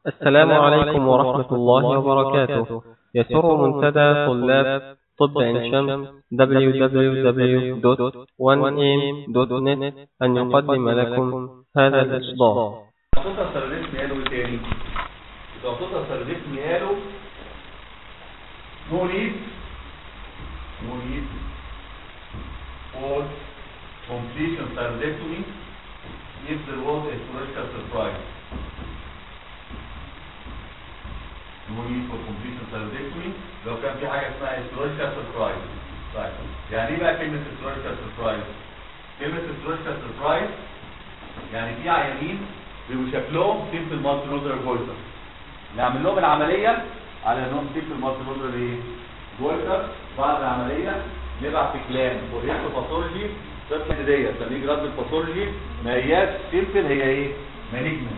السلام عليكم ورحمة الله وبركاته يسر منتدى طلاب طب عين شمس www.1am.net أن يقدم لكم هذا الإصدار توتال سيرفيس قالوا ايه تاني؟ يبقى توتال سيرفيس قالوا no need no need for completion cervicectomy if there was a surgical surprise. No need for completion cervicectomy لو كان في حاجة اسمها surgical surprise. طيب يعني ايه بقى كلمة surgical surprise؟ كلمة surgical surprise يعني في عيانين بيبقوا شكلهم سيمبل مالتي نودر جولتر نعمل لهم العمليه على انهم سيمبل مالتي نودر ايه جولتر بعد العمليه نبعت في كلام وريته باثولوجي تطلع ديت لما يجي رد الباثولوجي ما هياش سيمبل هي ايه مالجنت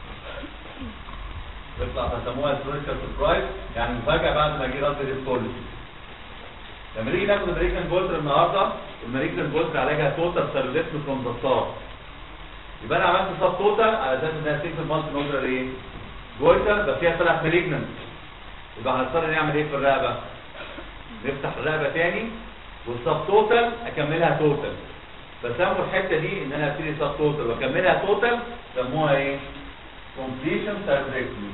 تطلع تسموها سيرجيكال سربرايز يعني مفاجاه بعد ما جه رد الباثولوجي لما نيجي ناخد المالجنت جولتر النهارده المالجنت جولتر عليها توتال سيرفيسم فروم ذا ستار يبقى انا عملت سب توتال على اساس انها سيكل مالتي نودر ايه جولتر بس هي طلعت مالجننت يبقى هنضطر نعمل ايه في الرقبه نفتح الرقبه تاني والسب توتال اكملها توتال بسموا الحته دي ان انا ابتدي سب توتال واكملها توتال سموها ايه كومبليشن سيرفيكتومي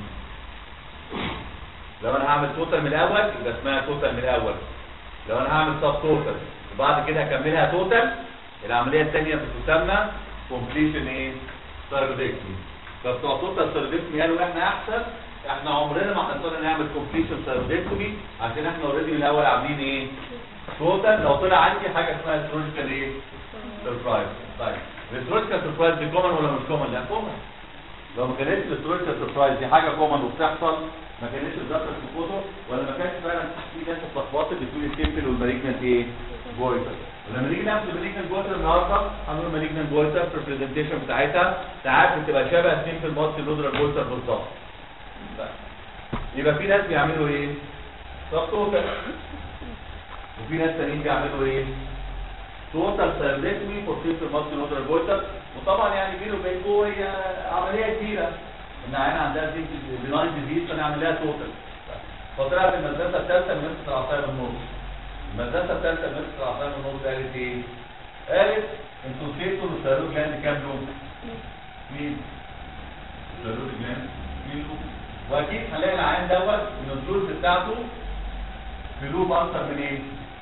لو انا هعمل توتال من الاول يبقى اسمها توتال من الاول لو انا هعمل سب توتال وبعد كده اكملها توتال العمليه الثانيه بتسمى كومبليشن ايه سيرفيكتومي فبتوع توتال سيرفيكتومي قالوا احنا احسن احنا عمرنا ما هنقدر نعمل كومبليشن سيرفيكتومي عشان احنا اوريدي من الاول عاملين ايه توتال لو طلع عندي حاجه اسمها سيرجيكال ايه سربرايز طيب السيرجيكال سربرايز دي كومن ولا مش كومن لا كومن لو ما كانتش السيرجيكال سربرايز دي حاجه كومن وبتحصل ما كانتش اتذكرت في الكتب ولا ما كانش فعلا في ناس اتلخبطت بتقول السيمبل والمالجنت ايه جويتر ولما نيجي ناخد المالجنت جويتر النهارده هنقول المالجنت جويتر في البرزنتيشن بتاعتها ساعات بتبقى شبه سيمبل مالتي نودرال جويتر بالظبط يبقى في ناس بيعملوا ايه؟ سب توتال وفي ناس تانيين بيعملوا ايه؟ توتال سيرفيكتومي فور سيمبل مالتي نودرال جويتر وطبعا يعني بينه وبينكم هي عمليه كبيره ان عيان عندها بناين ديزيز فنعمل لها توتال فطلعت المدرسه الثالثه من نفس العصايه النص المدرسه الثالثه من نفس العصايه النص قالت ايه؟ قالت انتوا نسيتوا ان الثيرويد جلاند كام لون؟ مين؟ الثيرويد جلاند مين لون؟ واكيد هنلاقي العيان دوت من الجولز بتاعته في لوب اكتر من ايه؟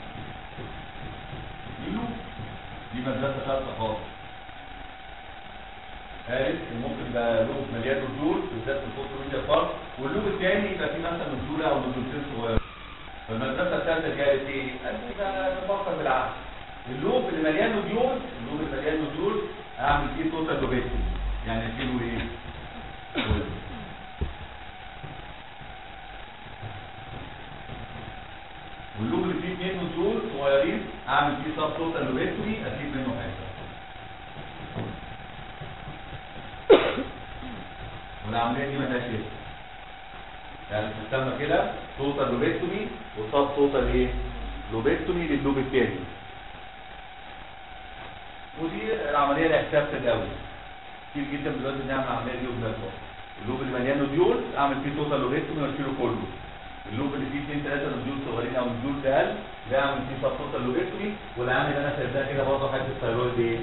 مين لوب؟ دي مدرسه ثالثه خالص قالت ان ممكن يبقى لوب مليان نزول بالذات في الفوتو ميديا بارك واللوب الثاني يبقى فيه مثلا نزوله او نزولتين صغيره فالمدرسه الثالثه قالت ايه؟ قالت يبقى نفكر بالعكس اللوب اللي مليان نزول اللوب اللي مليان نزول اعمل فيه توتال لوبيتي يعني اديله ايه؟ وزن. واللوب اللي فيه اثنين نزول صغيرين اعمل فيه سب توتال لوبيتي اسيب منه حاجه والعمليه دي مالهاش اسم يعني بتسمى كده توتال لوبيكتومي وسب توتال ايه لوبيكتومي لللوب الثاني ودي العمليه اللي اكسبتد قوي كتير جدا دلوقتي نعمل العمليه دي وبنطلع اللوب اللي مليان نوديول اعمل فيه توتال لوبيكتومي واشيله كله اللوب اللي فيه اثنين ثلاثه نوديول صغيرين او نوديول اقل ده اعمل فيه سب توتال لوبيكتومي والعامل اللي انا سايبها كده برضه حته الثيرويد ايه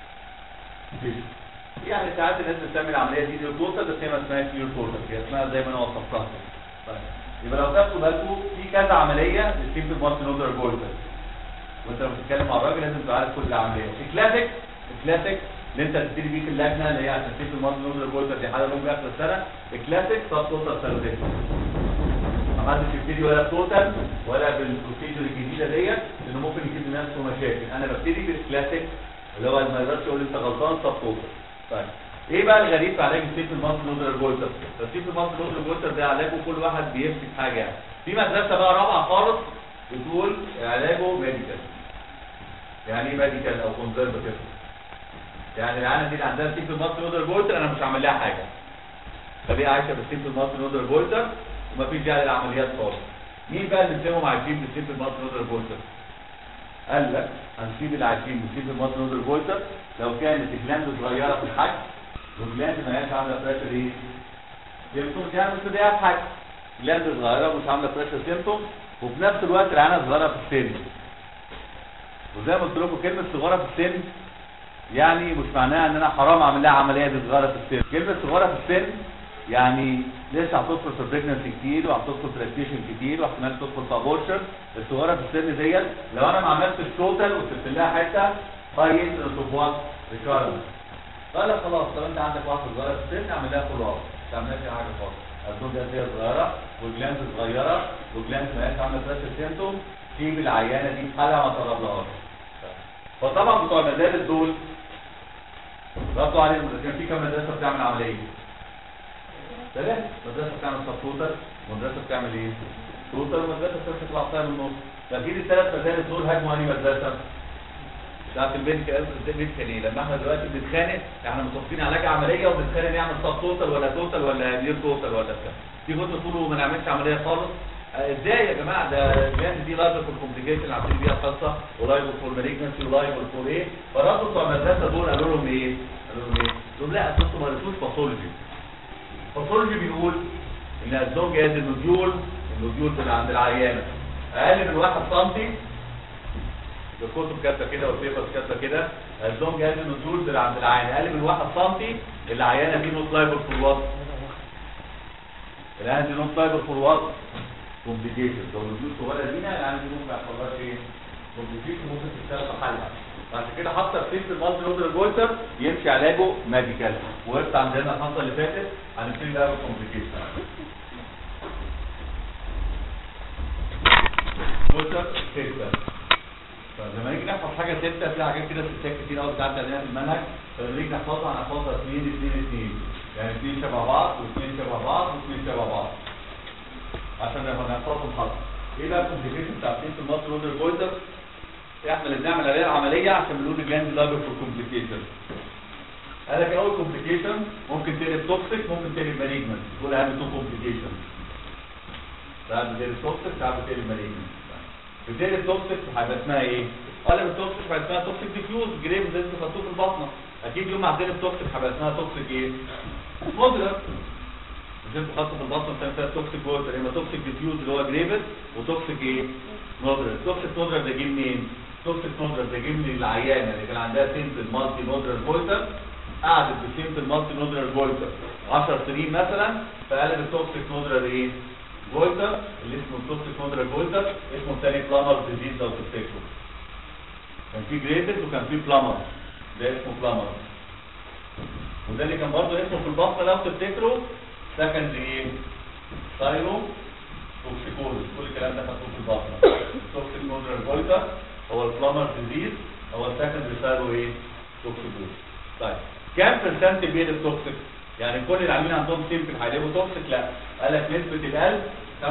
يعني ساعات الناس بتسمي العمليه دي ديو توتال بس هي ما اسمهاش ديو توتال هي اسمها زي ما انا وصفتها طيب يبقى لو تاخدوا بالكم في كذا عمليه للسيمبل مالتي نودر جولتر وانت لما بتتكلم مع الراجل لازم تبقى عارف كل العمليات الكلاسيك الكلاسيك اللي انت تبتدي بيه في اللجنه اللي هي عشان سيمبل مالتي نودر جولتر دي حاجه ممكن اخر السنه الكلاسيك سب توتال سيرفيس ما حدش يبتدي ولا بتوتال ولا بالبروسيجر الجديده ديت لانه ممكن يجيب لنفسه مشاكل انا ببتدي بالكلاسيك اللي هو ما يقدرش يقول انت غلطان سب توتال طيب ايه بقى الغريب في علاج السيف المالتي نودر جولتر السيف المالتي نودر جولتر ده علاجه كل واحد بيمسك حاجه يعني في مدرسه بقى رابعه خالص بتقول علاجه ميديكال يعني ايه ميديكال او كونزرفاتيف يعني العيانه دي اللي عندها سيف المالتي نودر جولتر انا مش هعمل لها حاجه طب هي عايشه بالسيف المالتي نودر جولتر ومفيش داعي للعمليات خالص مين بقى اللي نسيبهم عايشين بالسيف المالتي نودر جولتر قال لك هنسيب العايشين بالسيف المالتي نودر جولتر لو كانت الجلاند صغيره في الحجم والجلاند ما هياش عامله بريشر ايه سيمتومز يعني مش مضايقها في حاجه جلاند صغيره مش عامله بريشر سيمتوم وفي نفس الوقت العينه صغيره في السن وزي ما قلت لكم كلمه صغيره في السن يعني مش معناها ان انا حرام اعمل لها عمليه دي صغيره في السن كلمه صغيره في السن يعني لسه هتدخل في البريجنسي كتير وهتدخل في لاكتيشن كتير واحتمال تدخل في ابورشن الصغيره في السن ديت لو انا ما عملتش توتال وسبت لها حته هاي انسنس اوف وات ريكارنس قال لك خلاص طب انت عندك واحده صغيره في السن اعمل لها فول اب ما تعملهاش اي حاجه خالص الدوم ده هي صغيره والجلاند صغيره والجلاند ما هيش عامله بريشر سيمتوم سيب العيانه دي في حالها ما تقربلهاش فطبعا بتوع المدارس دول ردوا عليهم كان في كام مدرسه بتعمل عمليه ثلاثة مدرسة بتعمل سب توتال ومدرسة بتعمل ايه؟ توتال ومدرسة بتمسك العصاية من النص فأكيد الثلاث مدارس دول هاجموا أنهي مدرسة؟ بتاعت البنت البنت كان ايه؟ لما احنا دلوقتي بنتخانق احنا متفقين على حاجة عملية وبنتخانق نعمل سب توتال ولا توتال ولا نير توتال ولا بتاع تيجوا انتوا تقولوا ما نعملش عملية خالص آه، ازاي يا جماعه ده الجهاز دي لايبل فور كومبليكيشن عاملين بيها خاصه ولايبل فور مالجنسي ولايبل فور ايه فالراجل بتوع المدرسه دول قالوا لهم ايه؟ قالوا لهم ايه؟ قالوا لهم لا انتوا ما قريتوش باثولوجي الباثولوجي بيقول ان الزوج جهاز النوديول النوديول اللي عند العيانه اقل من 1 سم الكتب كاتبه كده والبيبرز كاتبه كده الزوج جهاز النوديول اللي عند العيانه اقل من 1 سم العيانه دي نوت لايبل فور وات العيانه دي نوت لايبل فور وات كومبليكيشن لو النوديول صغيره دينا العيانه دي ممكن ما يحصلهاش ايه كومبليكيشن ممكن تشتغل في حالها عشان كده حتى في في المالتي نودر جويتر يمشي علاجه ميديكال وقفت عندنا الحصه اللي فاتت هنبتدي بقى بالكومبليكيشن جويتر ستة فلما نيجي نحفظ حاجه ستة في حاجات كده ستات كتير قوي بتعدي علينا في المنهج فلما نيجي نحفظها هنحفظها اثنين اثنين اثنين يعني اثنين شبه بعض واثنين شبه بعض واثنين شبه بعض عشان نبقى نحفظهم حظ ايه بقى الكومبليكيشن بتاع في المالتي نودر جويتر احنا اللي بنعمل عليها العمليه عشان بنقول الجلاند لايبل فور كومبليكيشن قال لك اول كومبليكيشن ممكن تقلب توكسيك ممكن تقلب مالجنت دول اهم تو كومبليكيشن ساعات بتقلب توكسيك ساعات بتقلب مالجنت بتقلب توكسيك هيبقى اسمها ايه؟ قلب التوكسيك هيبقى اسمها توكسيك ديفيوز جريب زي اللي خدتوه في البطنه اكيد يوم ما هتقلب توكسيك هيبقى اسمها توكسيك ايه؟ مودرت مش انتوا خدتوا في البطنه كان فيها توكسيك ووتر اما توكسيك ديفيوز اللي هو جريبس وتوكسيك ايه؟ مودرت توكسيك مودرت ده جه منين؟ توكسيك نودر ده جه من العيانه اللي كان عندها سيمبل مالتي نودر بويتر قعدت بسيمبل مالتي نودر بويتر 10 سنين مثلا فقلب التوكسيك نودر ايه؟ بويتر اللي اسمه التوكسيك نودر بويتر اسمه الثاني بلامر ديزيز لو تفتكروا كان في جريدز وكان في بلامر ده اسمه بلامر وده اللي كان برضه اسمه في البطن لو تفتكروا سكند ايه؟ سايرو توكسيكوزس كل الكلام ده خدته في البطن التوكسيك نودر بويتر هو البلامر ديزيز هو السكند ريسايرو ايه؟ توكسيكوز طيب كام برسنت بين التوكسيك؟ يعني كل العاملين عندهم سيمبل هيلاقوا توكسيك؟ لا قال لك نسبة القلب 25%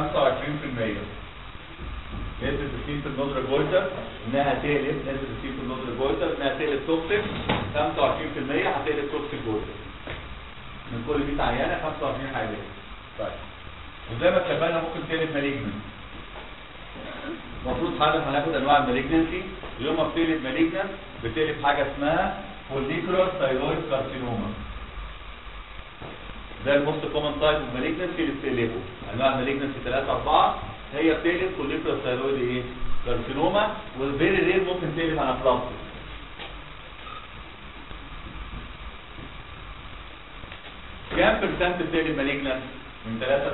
نسبة السيمبل نودر جويتر انها تقلب نسبة السيمبل نودر جويتر انها تقلب توكسيك 25% هتقلب توكسيك جويتر من كل 100 عيانة 25 هيلاقوا طيب وزي ما اتفقنا ممكن تقلب مالجنت المفروض حضرتك هناخد انواع المالجنسي يوم ما بتقلب مالجنت بتقلب حاجه اسمها فوليكولار ثايرويد كارسينوما ده الموست كومن تايب اوف مالجنسي اللي بتقلبه انواع المالجنسي 3 4 هي بتقلب فوليكولار ثايرويد ايه كارسينوما والفيري رير ممكن تقلب انافلاكسيس كام برسنت بتقلب مالجنت من 3 ل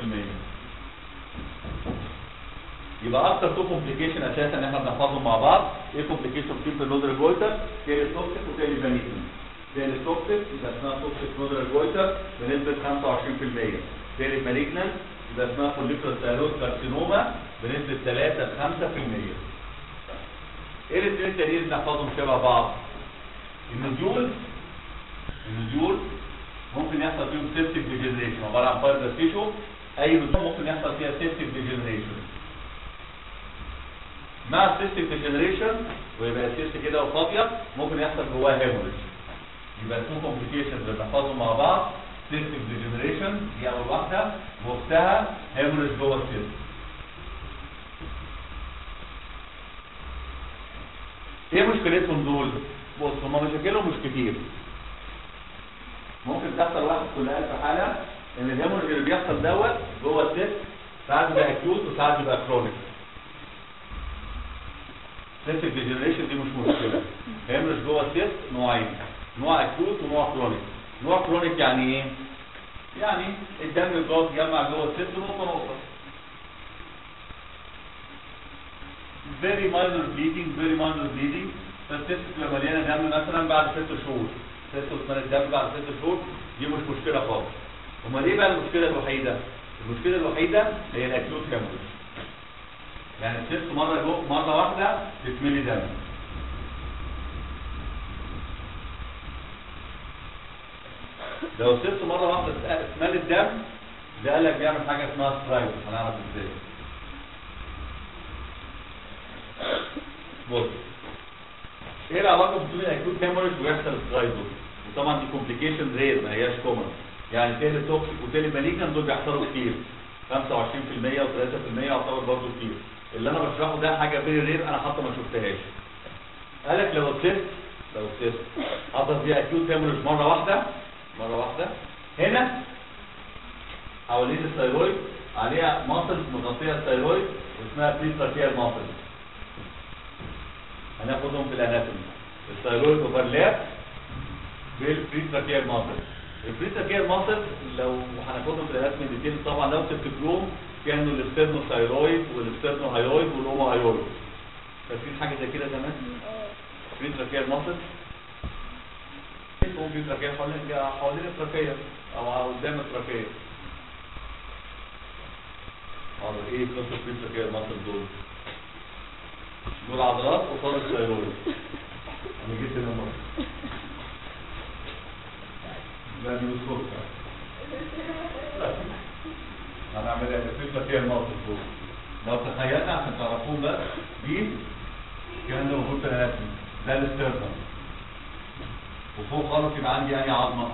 5% يبقى اكتر تو كومبليكيشن اساسا ان احنا بنحفظهم مع بعض ايه كومبليكيشن في النودر جويتر تيري توكسيك وتيري فانيتن تيري توكسيك يبقى اسمها توكسيك نودر جويتر بنسبه 25% تيري مالجنان يبقى اسمها فوليكولار ثايرويد كارسينوما بنسبه 3 ل 5% ايه الاثنين التانيين اللي بنحفظهم شبه بعض النوديول النوديول ممكن يحصل فيهم سيبتيك ديجنريشن عباره عن فايبر تيشو اي نوديول ممكن يحصل فيها سيبتيك ديجنريشن مع السيستم ديجنريشن ويبقى السيست كده وفاضيه ممكن يحصل جواها هيموريج يبقى تو كومبليكيشنز اللي بنحفظهم مع بعض سيستم ديجنريشن دي اول واحده واختها هيموريج جوه السيست ايه مشكلتهم دول؟ بص هما مشاكلهم مش كتير ممكن تحصل واحد كل ألف حالة ان الهيموريج بيحصل دوت جوه السيست ساعات بيبقى اكيوت وساعات بيبقى كرونيك سيستيك ديجنريشن دي مش مشكله هيمرج جوه السيست نوعين نوع اكيوت ونوع كرونيك نوع كرونيك يعني ايه يعني الدم بيقعد يجمع جوه السيست نقطه نقطه very minor bleeding very minor bleeding فالسيست بتبقى مليانه دم مثلا بعد ست شهور سيست من الدم بعد ست شهور دي مش مشكله خالص امال ايه بقى المشكله الوحيده المشكله الوحيده هي الاكيوت هيموريج يعني السيست مره جو مره واحده تتملي دم لو السيست مره واحده اتملي الدم ده قال لك بيعمل حاجه اسمها سترايد هنعرف ازاي بص ايه العلاقه بين الاكيوت هيموريج ويحصل سترايدوز وطبعا دي كومبليكيشن رير ما هياش كومن يعني تيلي توكسيك وتيلي ماليجن دول بيحصلوا كتير 25% و3% يعتبر برضه كتير اللي انا بشرحه ده حاجه فيري رير انا حتى ما شفتهاش قال لك لو السيست لو السيست حصل فيها اكيوت هيموريج مره واحده مره واحده هنا حوالين الثيرويد عليها ماسل مغطيه الثيرويد واسمها بريستراكيال ماسل هناخدهم في الاناتومي الثيرويد اوفرلاب بالبريستراكيال ماسل البريستراكيال ماسل لو هناخدهم في الاناتومي ديتيلز طبعا لو تفتكروهم كانوا الاسترنو ثيرويد والاسترنو هايرويد والاوما هايرويد فاكرين حاجه زي كده زمان بريستراكيال ماسل اسمه بريستراكيال حوالين حوالين التراكيه او قدام التراكيه حاضر ايه قصه بريستراكيال ماسل دول دول عضلات قصاد الثيرويد انا جيت هنا مره لا دي مش فرصه هنعمل ايه الفكره فيها الموقف فوق لو تخيلنا عشان تعرفوه بقى دي الكلام ده موجود في الاناتومي ده الاسترنم وفوق خالص يبقى عندي انهي عظمه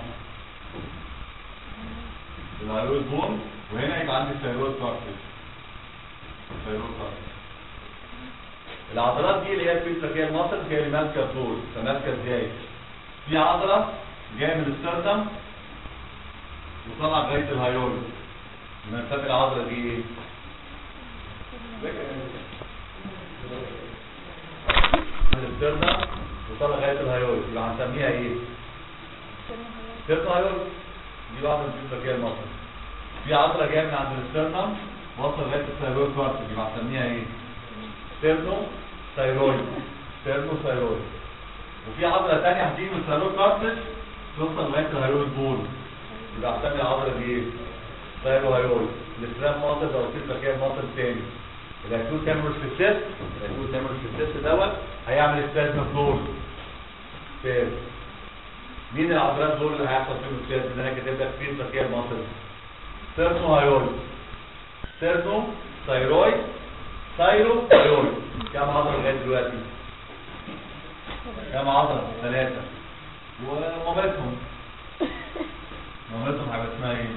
الهيرويد بون وهنا يبقى عندي الثيرويد كارتريج الثيرويد كارتريج العضلات دي اللي هي الفيتراكيال ماسل هي اللي ماسكه الدول فماسكه ازاي في عضله جايه من السيرتم وطلع لغايه الهايرويد مسافه العضله دي ايه من السيرتم وطلع لغايه الهايرويد يبقى هنسميها ايه سيرتم هايرويد دي واحده من الفيتراكيال ماسل في عضله جايه من عند السيرتم وصل لغايه الثيرويد كارتج يبقى هنسميها ايه ستيرنو ثيرويد ستيرنو ثيرويد وفي عضله ثانيه هتيجي من الثيرويد كارتج توصل لغايه الهيرويد بول يبقى هسمي العضله دي ايه؟ ثيرو هيرويد الاسلام ماسل او الكتله كام ماسل تاني الاكيوت هيموريج في السيست الاكيوت هيموريج في السيست دوت هيعمل سبازم دول سباز مين العضلات دول اللي هيحصل فيهم سباز اللي انا كاتب لك فين تركيب ماسل ستيرنو هيرويد ستيرنو ثيرويد ثايرو ثيرويد كم عضله لغايه دلوقتي كم عضله ثلاثه ومامتهم مامتهم هيبقى اسمها ايه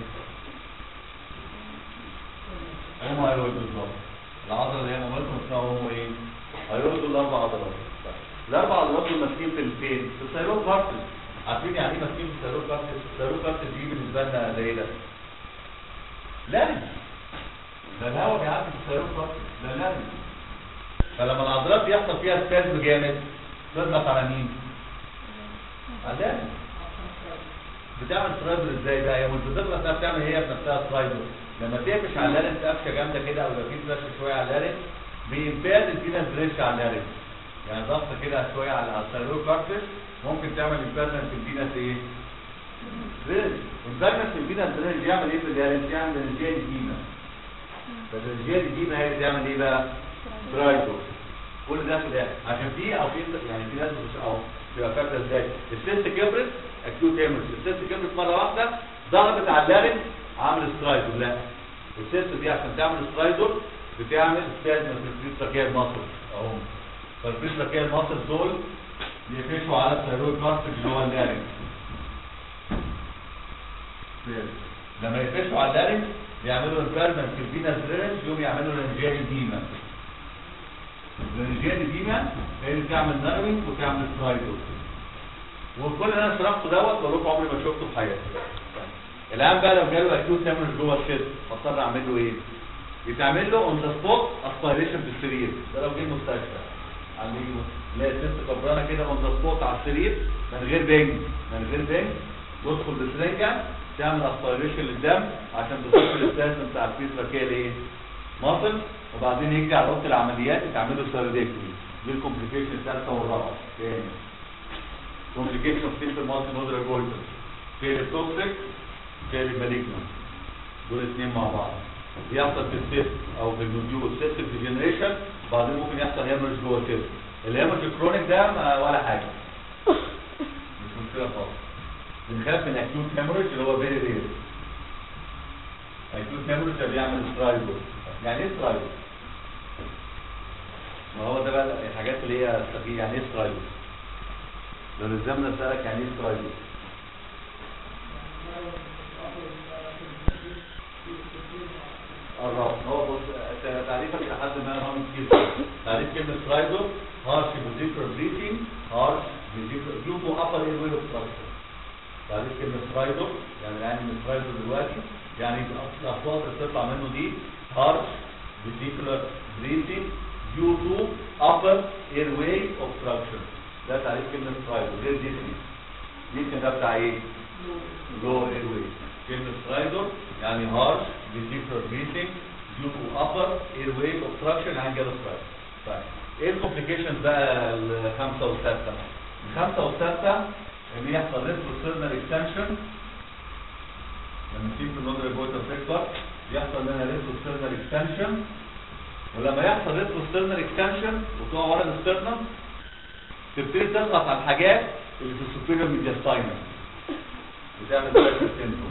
هم هيرويد بالظبط العضله اللي هي مامتهم اسمها هم ايه هيرويد دول اربع عضلات الاربع عضلات دول ماسكين في الفين في الثيرويد كارتج عارفين يعني ايه ماسكين في الثيرويد كارتج الثيرويد كارتج دي بالنسبه لنا ده ايه ده لارج ده الهواء بيعدي في الثيرويد كارتج ده لارج فلما العضلات بيحصل فيها سبازم جامد تضغط على مين؟ على اللارج بتعمل سترايدر ازاي بقى هي مش بتضغط نفسها بتعمل هي بنفسها سترايدر لما تقفش على اللارنج قفشه جامده كده او لو في فلاش شويه على اللارنج بيمباد الفينس دريش على اللارنج يعني ضغط كده شويه على الثيرويد كارتج ممكن تعمل امبادمنت في الفينس ايه؟ دريش والامبادمنت في الفينس دريش يعمل ايه في اللارنج؟ يعمل رنجيه ديما فالرنجيه ديما هي اللي تعمل ايه بقى؟ سترايدر كل ده في ده عشان في او في يعني في ناس مش او تبقى فاكره ازاي السيست كبرت اكيوت هيموريج السيست كبرت مره واحده ضغطت على اللارنج عامل سترايدر لا السيست دي عشان تعمل سترايدر بتعمل سبازم في البريستراكيال ماسل اهو فالبريستراكيال ماسل دول بيقفشوا على الثيرويد كارتج اللي هو اللارنج لما يقفشوا على اللارنج بيعملوا انفيرمنت في الفينس درينج يقوم يعملوا رنجيال ديما الرنجيال ديما هي اللي بتعمل ناروينج وتعمل سترايدر وكل اللي انا شرحته دوت بقول لكم عمري ما شفته في حياتي الان بقى لو جاله اكيوت هيموريج جوه الشد هضطر اعمل له ايه؟ يتعمل له اون ذا سبوت اسبيريشن في السرير ده لو جه المستشفى عندي لا ست كبرانه كده اون ذا سبوت على السرير من غير بنج من غير بنج تدخل بسرنجه تعمل اسبيريشن للدم عشان تصفي البلازما بتاع الفيتراكيه ايه؟ مصل وبعدين يجي على اوضه العمليات يتعمل له سيرودكتومي دي الكومبليكيشن الثالثه والرابعه تاني كومبليكيشن اوف سيمبل مالتي نودر جويتر فيل توكسيك فيل مالجنت دول اثنين مع بعض بيحصل في السيست او في النوديول سيستم ديجنريشن وبعدين ممكن يحصل هيمرج جوه السيست الهيمرج الكرونيك ده ما ولا حاجه مش مشكله خالص بنخاف من اكيوت هيمرج اللي هو فيري رير اكيوت هيمرج ده بيعمل سترايدو يعني ايه سترايدو؟ ما هو ده بقى الحاجات اللي هي التغيير يعني ايه سترايدو؟ لو الزمن سألك يعني ايه سترايدو؟ الرابط هو بص تعريفك لحد ما هم كتير تعريف كلمة سترايدو هارش فيزيكال بريثنج هارش فيزيكال جلوكو ابر اير ويل اوبستراكشن تعريف كلمة سترايدو يعني يعني من سترايدو دلوقتي يعني الاصوات اللي بتطلع منه دي هارش فيزيكال بريثنج due to upper airway obstruction ده تعريف كلمة سترايدو غير ديسني ديسني ده بتاع ايه؟ lower airway كلمة سترايدو يعني هارش فيزيكال بريثنج due to upper airway obstruction يعني جاله سترايدو طيب ايه الكومبليكيشنز بقى الخامسة والسادسة؟ الخامسة والسادسة ان يحصل ريتروسيرنال اكستنشن لما تيجي في النودر جويتر تكبر يحصل لنا ريتروسيرنال اكستنشن ولما يحصل ريتروسترنال اكستنشن وتقع ورا الاسترنم تبتدي تضغط على الحاجات اللي في السوبيريور ميدياستاينم بتعمل بريشر سيمتوم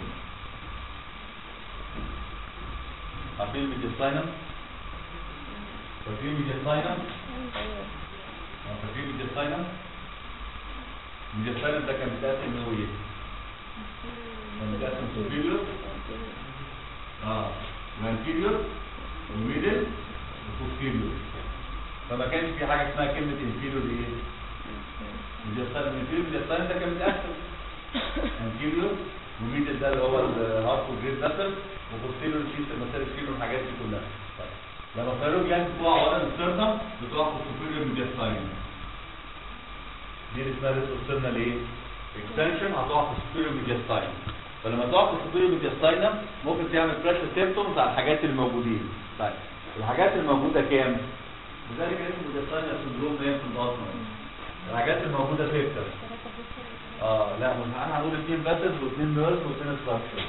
عارفين الميدياستاينم؟ فاكرين الميدياستاينم؟ اه فاكرين الميدياستاينم؟ الميدياستاينم ده كان بيتقسم من هو ايه؟ كان بيتقسم سوبيريور اه وانتيريور وميدل وبوستيريور فما كانش في حاجه اسمها كلمه انفيريور ايه؟ ميدياستاين انفيريور ميدياستاين ده كان متقسم انفيريور وميدل ده اللي هو الهارت والجريد فاسل وبوستيريور شيت المسار الشيل والحاجات دي كلها طيب. لما الثيرويد يعني بتقع ورا الاسترنم بتقع في السوبيريور ميدياستاين دي اللي اسمها ريتروسترنال ايه؟ اكستنشن هتقع في السوبيريور ميدياستاين فلما تقع في السوبيريور ميدياستاينم ممكن تعمل بريشر سيمتومز على الحاجات اللي موجودين طيب الحاجات الموجودة كام؟ لذلك اسمه ديستاينر سندروم نايم في البطن الحاجات الموجودة ستة اه لا مش انا هقول اثنين باسز واثنين نيرز واثنين ستراكشر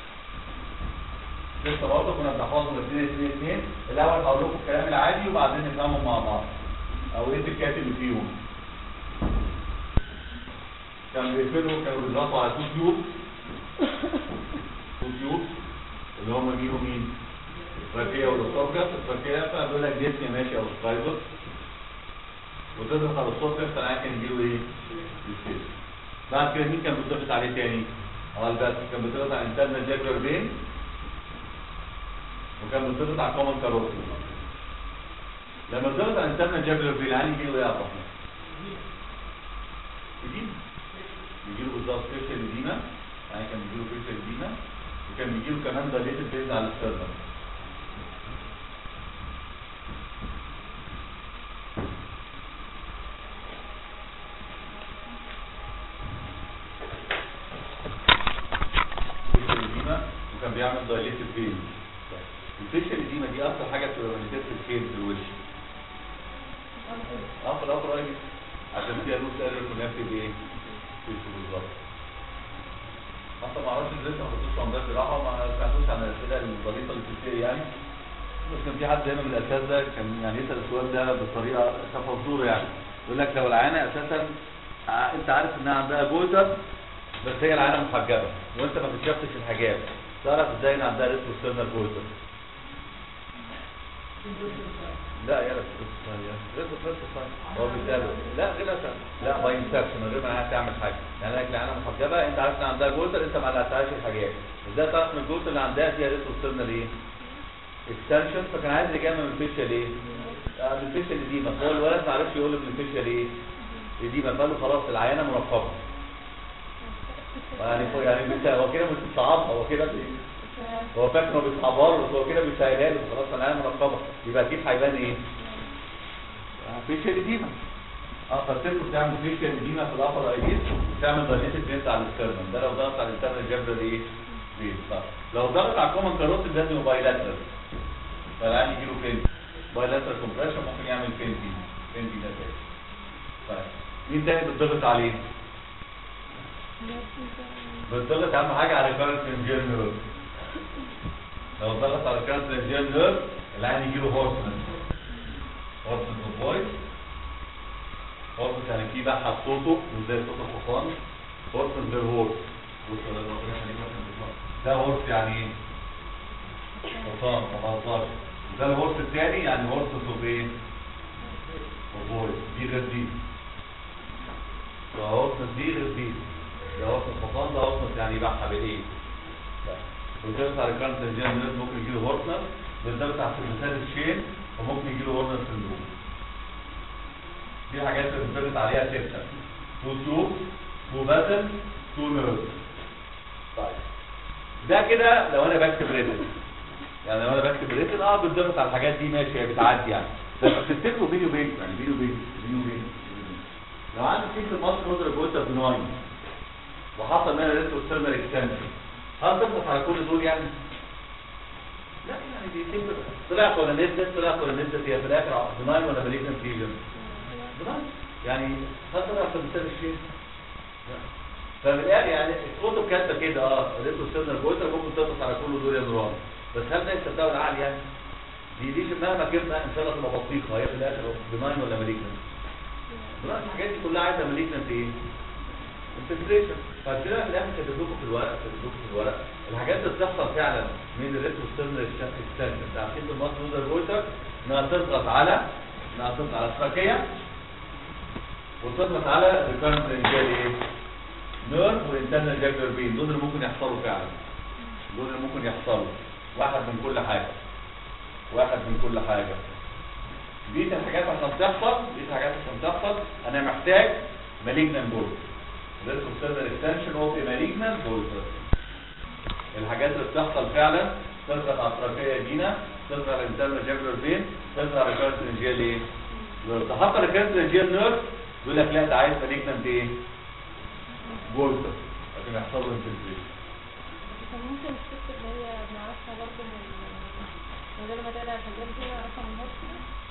لسه برضه كنا بنحفظهم اثنين اثنين اثنين الاول هقول لكم الكلام العادي وبعدين نفهمهم مع بعض او ايه الكاتب اللي فيهم كانوا بيقفلوا كانوا بيضغطوا على تو تيوب تو تيوب اللي هم مين ومين؟ التركية والاسوفجس التركية فدول لك جسم ماشي او سبايدر وتضغط على الصوت يفتح معاك كان يجيله ايه؟ يستيز بعد كده مين كان بيضغط عليه تاني؟ اه البس كان بيضغط على الانترنال جاكولار بين وكان بيضغط على كومن كاروتي لما بيضغط على الانترنال جاكولار بين يعني يجيله ايه يا عبد الرحمن؟ يجيله يجيله بالظبط فيشل ادينا يعني كان بيجيله فيشل ادينا وكان بيجيله كمان دايليتد بيز على السترنم وكان بيعمل دايليتد بين الفيشل اديما دي اكتر حاجه بتبقى مانيفيست الخير في الوش اه في الابر اي عشان فيها لوس ايرور كونكتد ايه فيشل بالظبط حتى ما اعرفش ازاي ما حطيتوش عمدات جراحه وما سمعتوش عن الاسئله البسيطه اللي بتبتدي يعني بس كان في حد دايما من الاساتذه كان يعني يسال السؤال ده بطريقه كفزوره يعني يقول لك لو العيانه اساسا ع- انت عارف انها عندها جويتر بس هي العيانه محجبه وانت ما كشفتش الحجاب تعرف ازاي ان عندها ريتروسترنال جويتر لا يا ريتروسترنال هو بيتقال لا غير أساسا. لا باي انسبشن من غير ما العيانه تعمل حاجه يعني لك العيانه محجبه انت عارف ان عندها جويتر انت ما قلقتهاش الحجاب ازاي تعرف ان الجويتر اللي عندها فيها ريتروسترنال ايه؟ اكستنشن فكان عايز يجمع من الفيشل ايه؟ آه، من الفيشل اديما فهو الولد ما عرفش يقول له من الفيشل ايه؟ اديما فقال له خلاص العيانه مرقبه يعني يعني مش هو كده مش بيصعبها هو كده بي- هو فاكر انه بيصعبها له بس هو كده بيسهلها له خلاص انا عامل منقبه يبقى اكيد هيبان ايه؟ فيشيال اديما اه فالسيركو بتعمل فيشيال اديما في الابر ايديز بتعمل دايليتد فينت على السترنم ده لو ضغط على الانترنال جبر ايه؟ فين صح لو ضغط على الكومن كاروتيد لازم يبقى بايلاترال فالعين يجيله فين؟ بايلاترال كومبريشن ممكن يعمل فينتي فينتي ده تاني طيب مين تاني بتضغط عليه؟ بتضغط اهم حاجه على الكارنت انجير نيرف لو ضغط على الكارنت انجير نيرف العين يجيله هورسنس هورسنس اوف فويس هورسنس يعني في بحة في صوته مش زي صوت الحصان هورسنس غير هورس بص ده ربنا يخليك مثلا بتسمع. ده هورس يعني ايه؟ حصان ما بهزرش ده الهورس التاني يعني هورسنس اوف ايه؟ اوف فويس دي غير دي ده هورسنس دي غير دي ده هورسنس حصان ده هورسنس يعني بحة بالايه؟ بالذات على الكارنت انجير نيرف ممكن يجيله هورسنس بالذات على المثال الشين وممكن يجيله هورنر سندروم دي حاجات بنثبت عليها ستة تو تيوب تو باتل تو نيرف طيب ده كده لو انا بكتب ريتن يعني لو انا بكتب ريتن اه بنضغط على الحاجات دي ماشي هي بتعدي يعني بس بتفتكروا بيني وبينكم يعني بيني وبينكم بيني وبينكم لو عندي فيك الماسك نودر جويتر بناين وحصل منها ريتو ستيرنر اكستنشن هل تضغط على كل دول يعني؟ لا يعني دي تبقى طلعت ولا نزلت طلعت ولا نزلت هي في الاخر بناين ولا مالجنت ليجن بناين يعني هل طلعت في مثال الشيء لا ففي الاخر يعني الكتب كاتبه كده اه ريتو ستيرنر جويتر ممكن تضغط على كل دول يا نوران بس هل ده يصدقوا العقل يعني؟ دي دي مهما جبنا ان شاء الله تبقى بطيخه هي في الاخر بناين ولا مالجنت بناين الحاجات دي كلها عايزه مالجنت ايه؟ انتجريشن فكده في الاخر كاتب لكم في الورق كاتب لكم في الورق الحاجات اللي بتحصل فعلا من الريتروستيرنال اكستنشن بتاع كيس المصر نودر رويتر انها تضغط على انها تضغط على التراكيه وتضغط على ريكارنت انجال ايه؟ نيرف والانترنال جاكر بين دول اللي ممكن يحصلوا فعلا دول اللي ممكن يحصلوا واحد من كل حاجه واحد من كل حاجه دي الحاجات عشان تحصل دي الحاجات عشان تحصل انا محتاج مالجنان بول ريتروستيرنال اكستنشن اوف مالجنان بول الحاجات اللي بتحصل فعلا تظهر على التراكيه دينا تظهر على الانترنال جاكولار فين تظهر على الكارت رينجيال ايه نيرف تحط على الكارت رينجيال نيرف يقول لك لا ده عايز مالجنانت ايه جولتر عشان يحصل له انفلتريشن ممكن الست اللي هي بنعرفها برضه من من غير ما تقلق الحاجات دي نعرفها من نفسنا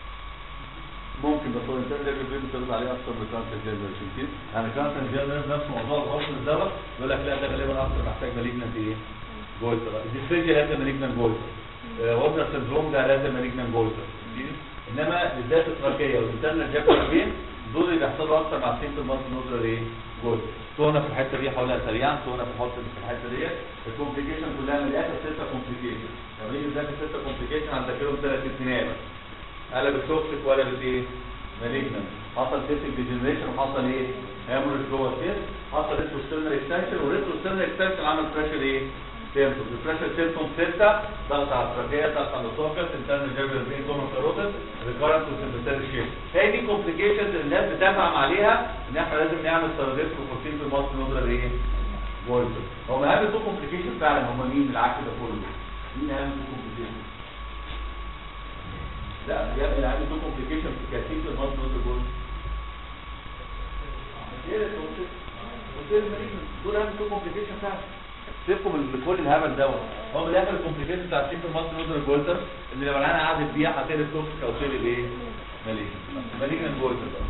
ممكن بس هو الانسان ده بيبقى بيتفرض عليه اكتر من كارت رينجيال نيرف كتير يعني كارت رينجيال نيرف نفس موضوع الغصن الزبط يقول لك لا ده غالبا اكتر محتاج مالجنانت ايه جولتر الديسفيجيا لازم مالجنانت جولتر وورنر سندروم ده لازم مالجنانت جولتر انما بالذات التراكيه والانترنال جاكولار فين دول اللي بيحصلوا اكتر مع السيمتوم مالتي نودر ايه جولد تونا في الحته دي حولها سريعا تونا في الحته في الحته دي الكومبليكيشن كلها من الاخر ستة كومبليكيشن لما يجي ذاكر ستة كومبليكيشن هنذاكرهم ثلاث اثنين قلب التوكسيك وقلبت ايه مالجنانت حصل سيستم ديجنريشن وحصل ايه هيموريج جوه السيست حصل ريتروستيرنال اكستنشن والريتروستيرنال اكستنشن عمل بريشر ايه سيمتوم البريشر سيمتوم 6 ضغط على التراكيه ضغط على الاسوفجس انترنال جابر بين كومن كاروتس ريكارنت وسيمبثيتك شيب هي دي كومبليكيشنز اللي الناس بتفهم عليها ان احنا لازم نعمل سيرفيس وبروتين في الماست نودر ايه فولتر هم اهم تو كومبليكيشن فعلا هم مين العكس ده كله مين اهم تو كومبليكيشن لا يا ابني اهم تو كومبليكيشن في كاتين في الماست نودر فولتر ايه ده دول اهم تو كومبليكيشن فعلا سيبكم من كل الهبل دوت هو من الاخر الكومبليكيشن بتاع السيمبل ماست نودر جولتر اللي لو انا قعدت بيها هتقلب توكسيك او تقلب ايه؟ مالجن مالجن جولتر بقى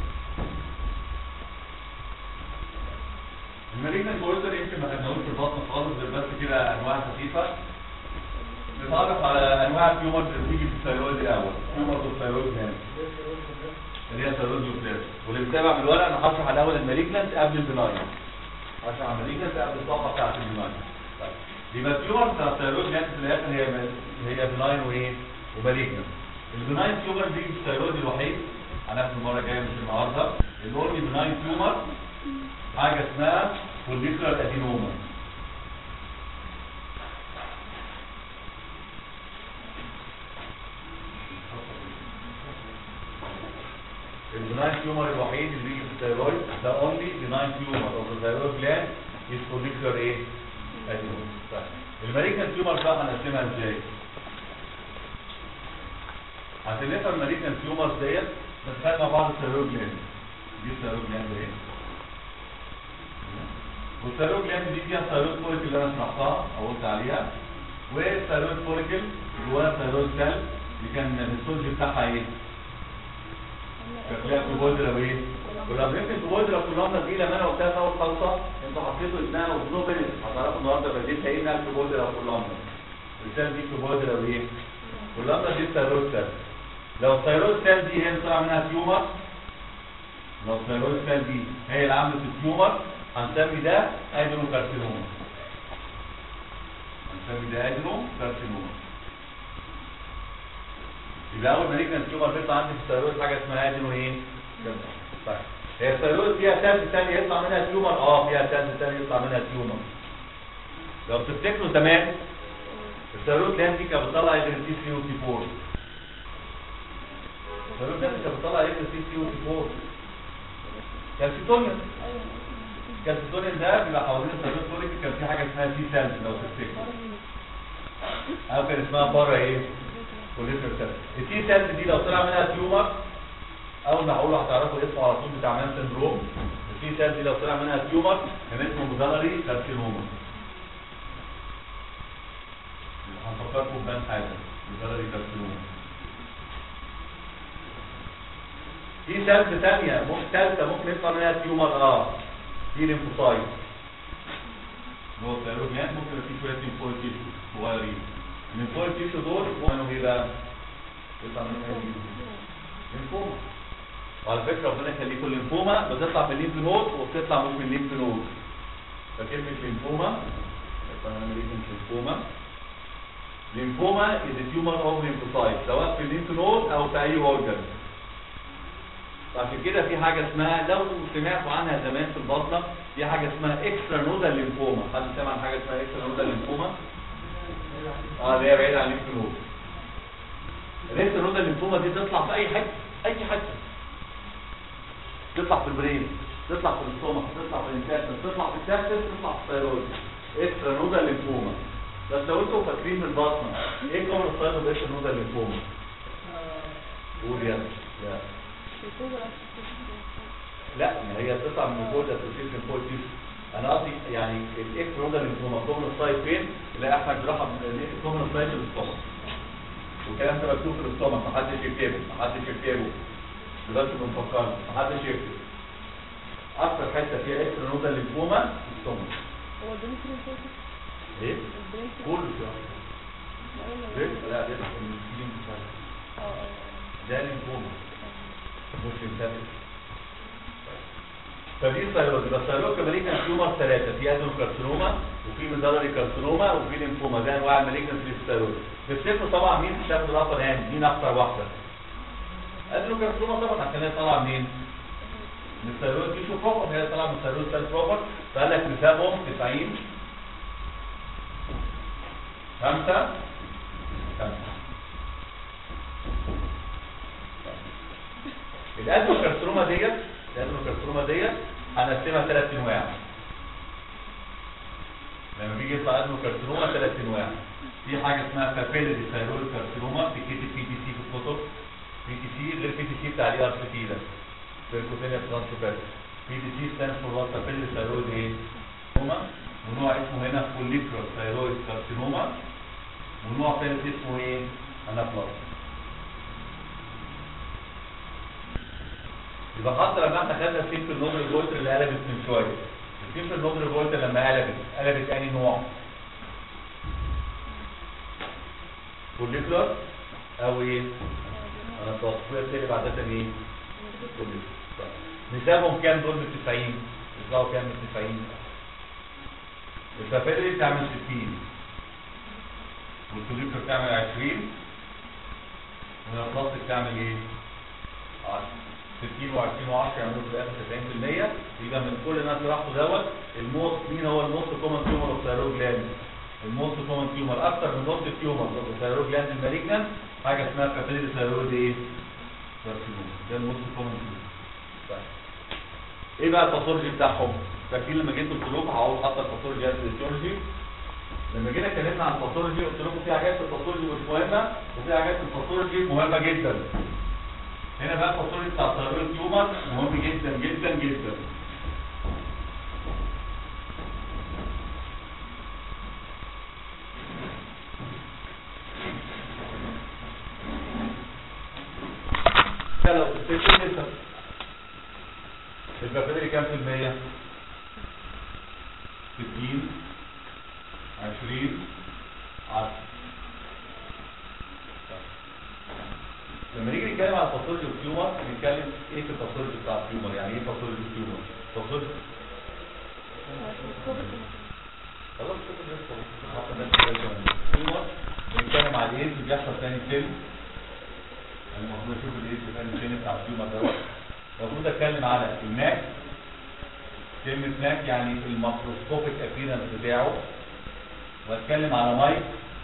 المالجن جولتر يمكن ما خدناهوش في البطن خالص غير بس كده انواع خفيفه نتعرف على انواع التيومرز اللي بتيجي في الثيرويد الاول تيومرز الثيرويد هنا اللي هي ثيرويد نيوكليس واللي بيتابع من الورق انا هشرح الاول المالجنت قبل البناين هشرح المالجنت قبل الصفحه بتاعت البناين طيب يبقى التيومر بتاع الثيرويد جلاند في الاخر هي هي بناين وايه ومالجنت البناين تيومر بيجي في الثيرويد الوحيد هناخد المره الجايه مش النهارده الاورلي بناين تيومر حاجه اسمها فوليكولار ادينوما البناين تيومر الوحيد اللي بيجي في الثيرويد ده اونلي بناين تيومر او الثيرويد جلاند is follicular ايه ادينوما طيب المالجنت تيومر بقى هنقسمها ازاي عشان نفهم المالجنت تيومر ديت بنتخيل مع بعض الثيرويد جلاند دي الثيرويد جلاند ايه والثيرويد جلاند دي فيها الثيرويد فوليكل اللي انا شرحتها او قلت عليها والثيرويد فوليكل جواها الثيرويد سيل اللي كان الهيستولوجي بتاعها ايه؟ شكلها كوبودرا وايه؟ ولما يمكن كوبودرا كولامنا دي لما انا قلتها في اول خلطه انتوا حطيتوا اسمها اوزنوبل هتعرفوا النهارده بديتها ايه انها كوبودرا كولامنا الرساله دي كوبودرا وايه؟ كولامنا دي الثيرويد سيل لو الثيرويد سيل دي هي اللي طلع منها تيومر لو الثيرويد سيل دي هي اللي عملت التيومر هنسمي ده ادينو كارسينوما هنسمي ده ادينو كارسينوما يبقى اول ما نيجي التيومر بيطلع عندي في الثيرويد حاجه اسمها ادينو ايه؟ طيب هي الثيرويد فيها سيلز ثانيه يطلع منها تيومر اه فيها سيلز ثانيه يطلع منها تيومر لو تفتكروا زمان الثيرويد لاند دي كانت بتطلع ايه سي سي او تي 4 الثيرويد لاند كانت بتطلع ايه سي سي او تي 4 كالسيتونيوم ايوه الكالسيتونين ده بيبقى حوالين الثيرويد فوليك كان في حاجه اسمها تي سيلز لو تفتكروا او كان اسمها بارا ايه كوليستر سيلز التي سيلز دي لو طلع منها تيومر اول ما هقوله هتعرفوا اسمه على طول بتاع مان سندروم التي سيلز دي لو طلع منها تيومر كان اسمه مودلري كارسينوما هنفكركم بان حاجه مودلري كارسينوما في سيلز ثانيه ممكن ثالثه ممكن يطلع منها تيومر اه في ليمفوسايت اللي هو الثيروجلان ممكن يبقى فيه شويه ليمفويد تيشو صغيرين الليمفويد تيشو دول كانوا ايه بقى؟ يطلع منهم ايه؟ ليمفوما وعلى فكره ربنا يخليكم الليمفوما بتطلع في الليمف نود وبتطلع مش من الليمف نود فكلمه ليمفوما يطلع من ليمفوما ليمفوما is a tumor of lymphocyte سواء في الليمف نود او في اي اورجن عشان كده في حاجه اسمها لو سمعتوا عنها زمان في البطنه في حاجه اسمها اكسترا نودال ليمفوما حد سمع عن حاجه اسمها اكسترا نودال ليمفوما اه اللي هي بعيده عن الليمف نود الاكسترا نودال ليمفوما دي تطلع في اي حته اي حته تطلع في البرين تطلع في الاستومك تطلع في الانتستين تطلع في التستس تطلع في الثيرويد اكسترا نودال ليمفوما بس لو انتوا فاكرين من البطنه ايه كومن سايد اوف اكسترا نودال ليمفوما قول يلا لا لا ما هي بتطلع من الجوده اسوسيشن فول تيشو انا قصدي يعني الاكس نودال ليمفوما كومن سايت فين اللي احنا جراحه كومن سايت في الاستومك والكلام ده مكتوب في الاستومك محدش يكتبه محدش يكتبه دلوقتي بنفكر محدش يكتب اكتر حته فيها اكس نودال ليمفوما الاستومك هو البنسلين فوكس ايه البنسلين كله شويه اه لا ده المسكين بتاعه اه ده ليمفوما مش ليمفاتيك فدي الثيرويد يبقى الثيرويد كماليجنس تيومر ثلاثه في ادنو كارسينوما وفي ميدالري كارسينوما وفي ليمفوما ده انواع الماليجنس في الثيرويد تفتكروا طبعا مين بتاخد الابر هاند مين اكتر واحده ادنو كارسينوما طبعا عشان هي طالعه منين من الثيرويد تيشو بروبر هي طالعه من الثيرويد سيل بروبر فقال لك نسبهم 90 خمسة خمسة الادنوكارسينوما ديت الادنوكارسينوما ديت هنقسمها ثلاث انواع لما بيجي يطلع ادنوكارسينوما ثلاث انواع في حاجه اسمها بابيلري ثايرويد كارسينوما في كتب بي تي سي في الكتب بي تي سي غير بي تي سي بتاع الاي ار سي تي ده بيركوتينيا ترانسفيرس بي تي سي ستاند فور وات بابيلري ثايرويد ايه كارسينوما ونوع اسمه هنا فوليكولار ثايرويد كارسينوما ونوع ثالث اسمه ايه انابلاست يبقى حتى لما احنا خدنا السيمبل نودر فولتر اللي قلبت من شويه السيمبل نودر فولتر لما قلبت قلبت انهي نوع؟ فوليكولار او ايه؟ انا تصفيه تاني بعدها ايه؟ فوليكولار طيب. نسبهم كام دول من 90 يطلعوا كام من 90 السفاري بتعمل 60 والفوليكولار بتعمل 20 والبلاستيك بتعمل ايه؟ 10 60 و20 و10 يعملوا في الاخر 90% يبقى من كل الناس اللي راحوا دوت الموست مين هو الموست كومن تيومر اوف ثايرويد جلاند الموست كومن تيومر اكتر من نص التيومر اوف ثايرويد جلاند المالجنان حاجه اسمها بابيلي ثايرويد ايه؟ كارسينوما ده الموست كومن تيومر طيب ايه بقى الباثولوجي بتاعهم فاكرين لما جيت قلت لكم هقول حتى الباثولوجي قبل الفسيولوجي لما جينا اتكلمنا عن الباثولوجي قلت لكم في حاجات في الباثولوجي مش مهمه وفي حاجات في الباثولوجي مهمه جدا هنا بقى الباثولوجي بتاع الثيرويد تيومر مهم جدا جدا جدا ده لو تفتكر انت البابيلاري كام في المية؟ 60 20 10 لما نيجي نتكلم على باثولوجي التيومر نتكلم ايه في الباثولوجي بتاع التيومر يعني ايه باثولوجي التيومر؟ باثولوجي خلاص كده بس حتى الناس كلها التيومر بنتكلم على ايه اللي بيحصل تاني فيلم يعني المفروض اشوف الايه اللي تاني فيلم بتاع التيومر دوت المفروض اتكلم على الناك كلمة ناك يعني الميكروسكوبيك ابيرنس بتاعه واتكلم على مايك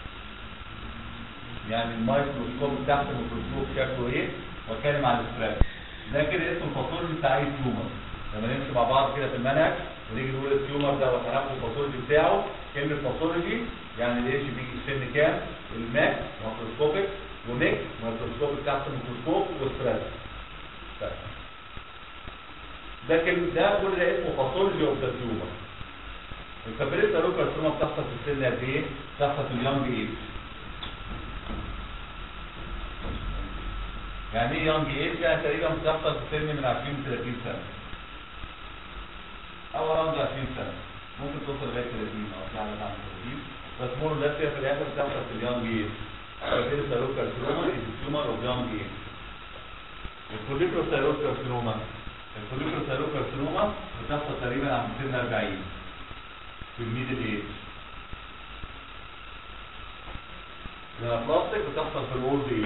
يعني الميكروسكوب تحت الميكروسكوب شكله ايه واتكلم على السبراك ده كده اسمه الباثولوجي بتاع اي تيومر لما نمشي مع بعض كده في المنهج ونيجي نقول التيومر ده وهناخد الباثولوجي بتاعه كلمة باثولوجي يعني الاتش بي السن كام الماك ميكروسكوبيك وميك ميكروسكوبيك تحت الميكروسكوب والسبراك طيب ده كلمة ده كل ده اسمه باثولوجي اوف ذا تيومر الكابريتا روكارسوما بتحصل في السن قد ايه؟ بتحصل في اليونج ايج يعني ايه يونج ايج؟ يعني تقريبا بتحصل في سن من 20 ل 30 سنة او اراوند 20 سنة ممكن توصل لغاية 30 او في على 30 بس مور ده في الاخر بتحصل في اليونج ايج الكابريتا روكارسوما is a tumor of young age الكوليكروسايروس كارسينوما الكوليكروسايروس كارسينوما بتحصل تقريبا عند سن 40 في الميدل ايج البلاستيك بتحصل في الاولد ايج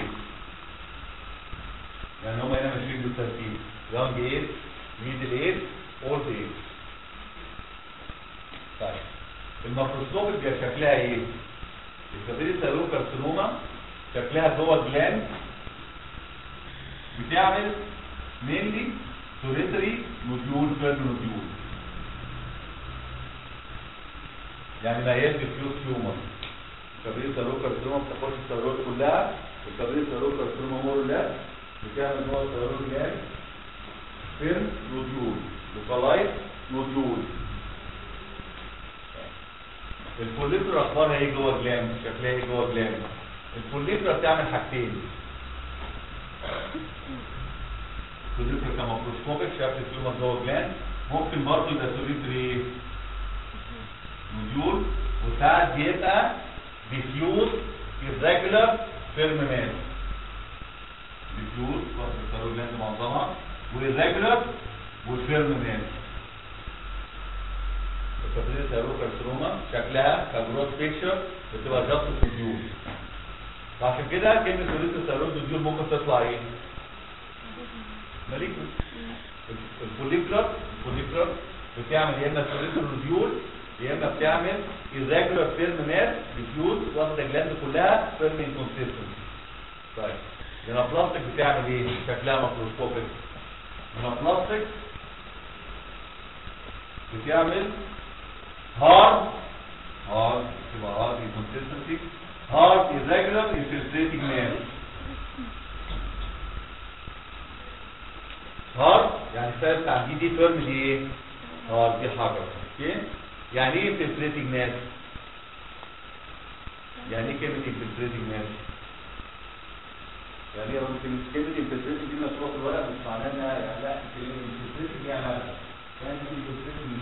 يعني هم هنا ماشيين بالترتيب يونج ايج ميدل ايج اولد ايج طيب الميكروسكوب بيبقى شكلها ايه؟ الكابيلي سيرو كارسينوما شكلها جوه جلاند بتعمل مينلي سوليتري نوديول فيرم نوديول يعني ما هياش فيوز تيومر الكابريل سيرو كارسينوما ما بتاخدش الثيرويد كلها الكابريل سيرو كارسينوما مور لا بتعمل جوه الثيرويد جلاند فيرم نوديول لوكالايت نوديول الفوليكولا اخبارها ايه جوه جلاند شكلها ايه جوه جلاند الفوليكولا بتعمل حاجتين الفوليكولا كميكروسكوبيك شكل التيومر جوه جلاند ممكن برضه يبقى سوليتري نوديول وساعات بيبقى ديفيوز irregular فيرم ماس ديفيوز وقت الثيرويد جلاند معظمها والirregular والفيرم ماس الكابريل سيرو كارسينوما شكلها كجروس بيكتشر بتبقى جاست نوديول عشان كده كلمه سوليتو سيرو نوديول ممكن تطلع ايه؟ ماليكوس الفوليكولر الفوليكولر بتعمل يا اما سوليتو نوديول يا اما بتعمل irregular فيرم ماس ديفيوز واخده الجلاند كلها فيرم انكونسيستنت طيب البلاستيك بتعمل ايه؟ شكلها ميكروسكوبيك البلاستيك بتعمل hard hard تبقى hard inconsistency hard irregular infiltrating nail hard يعني ثابت عن دي دي فيرم دي ايه؟ hard دي حجر اوكي يعني ايه infiltrating nail؟ يعني ايه كلمة infiltrating nail؟ يعني ايه رغم كلمة كلمة infiltrating دي مشروع في الورق مش معناها انها يعني لا كلمة infiltrating يعني يعني infiltrating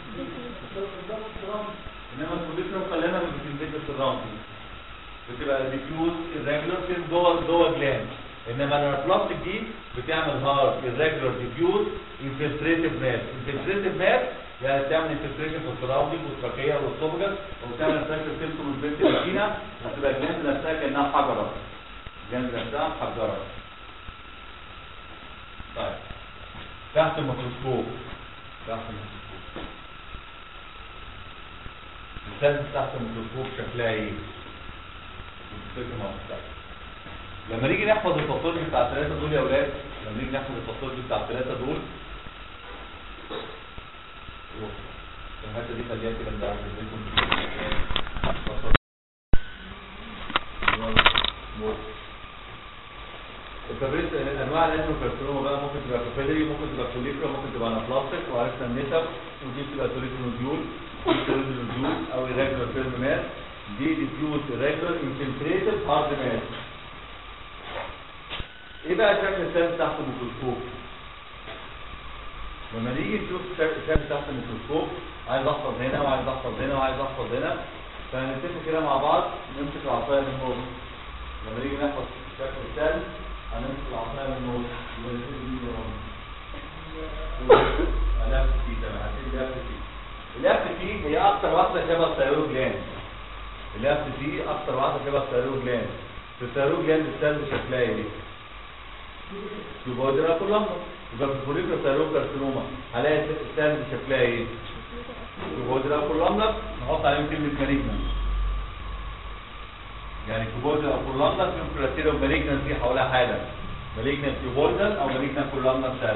انما الكوليسترول خلانا ما بتنزلش الرمل بتبقى ديفيوز irregular فين جوه جوه جلاند انما البلاستيك دي بتعمل هارد irregular diffuse infiltrative mass infiltrative mass يعني تعمل infiltration في السراوندينج والتركيه والاسوفجس وبتعمل pressure سيمتوم البنت الفينا وتبقى الجلاند نفسها كانها حجره الجلاند نفسها حجره طيب تحت الميكروسكوب تحت الميكروسكوب السادس تحت الميكروسكوب شكلها ايه؟ لما نيجي نحفظ الباثولوجي بتاع الثلاثه دول يا اولاد لما نيجي نحفظ الباثولوجي بتاع الثلاثه دول الحته دي خليها كده انت عارف الكبريت انواع الانتروكارسينوما بقى ممكن تبقى كوفيدري ممكن تبقى كوليكرا ممكن تبقى انابلاستيك وعرفنا النسب ودي بتبقى توليك نوديول دي توليك نوديول او irregular فيلم مات دي diffuse irregular infiltrated hard mass ايه بقى شكل السيل تحت الميكروسكوب لما نيجي نشوف شكل السيل تحت الميكروسكوب عايز احفظ هنا وعايز احفظ هنا وعايز احفظ هنا فهنتفق كده مع بعض نمسك العصايه من النص لما نيجي نحفظ شكل السيل هنمسك العصايه من النص يبقى نشوف دي ورا. الاف تي تمام هتبقى الاف تي الاف تي هي اكتر واحده شبه الثيرويد جلاند الاف تي اكتر واحده شبه الثيرويد جلاند في الثيرويد جلاند السيل شكلها ايه؟ يبقى كلها يبقى في الفوليكولا ثيرويد كارسينوما هلاقي السيل شكلها ايه؟ كوبودرا كولامنر نحط عليهم كلمة مالجنان يعني كوبودرا او كولامنر فيهم كراتيريا ومالجنان في حواليها حالة مالجنان كوبودرا او مالجنان كولامنر سيل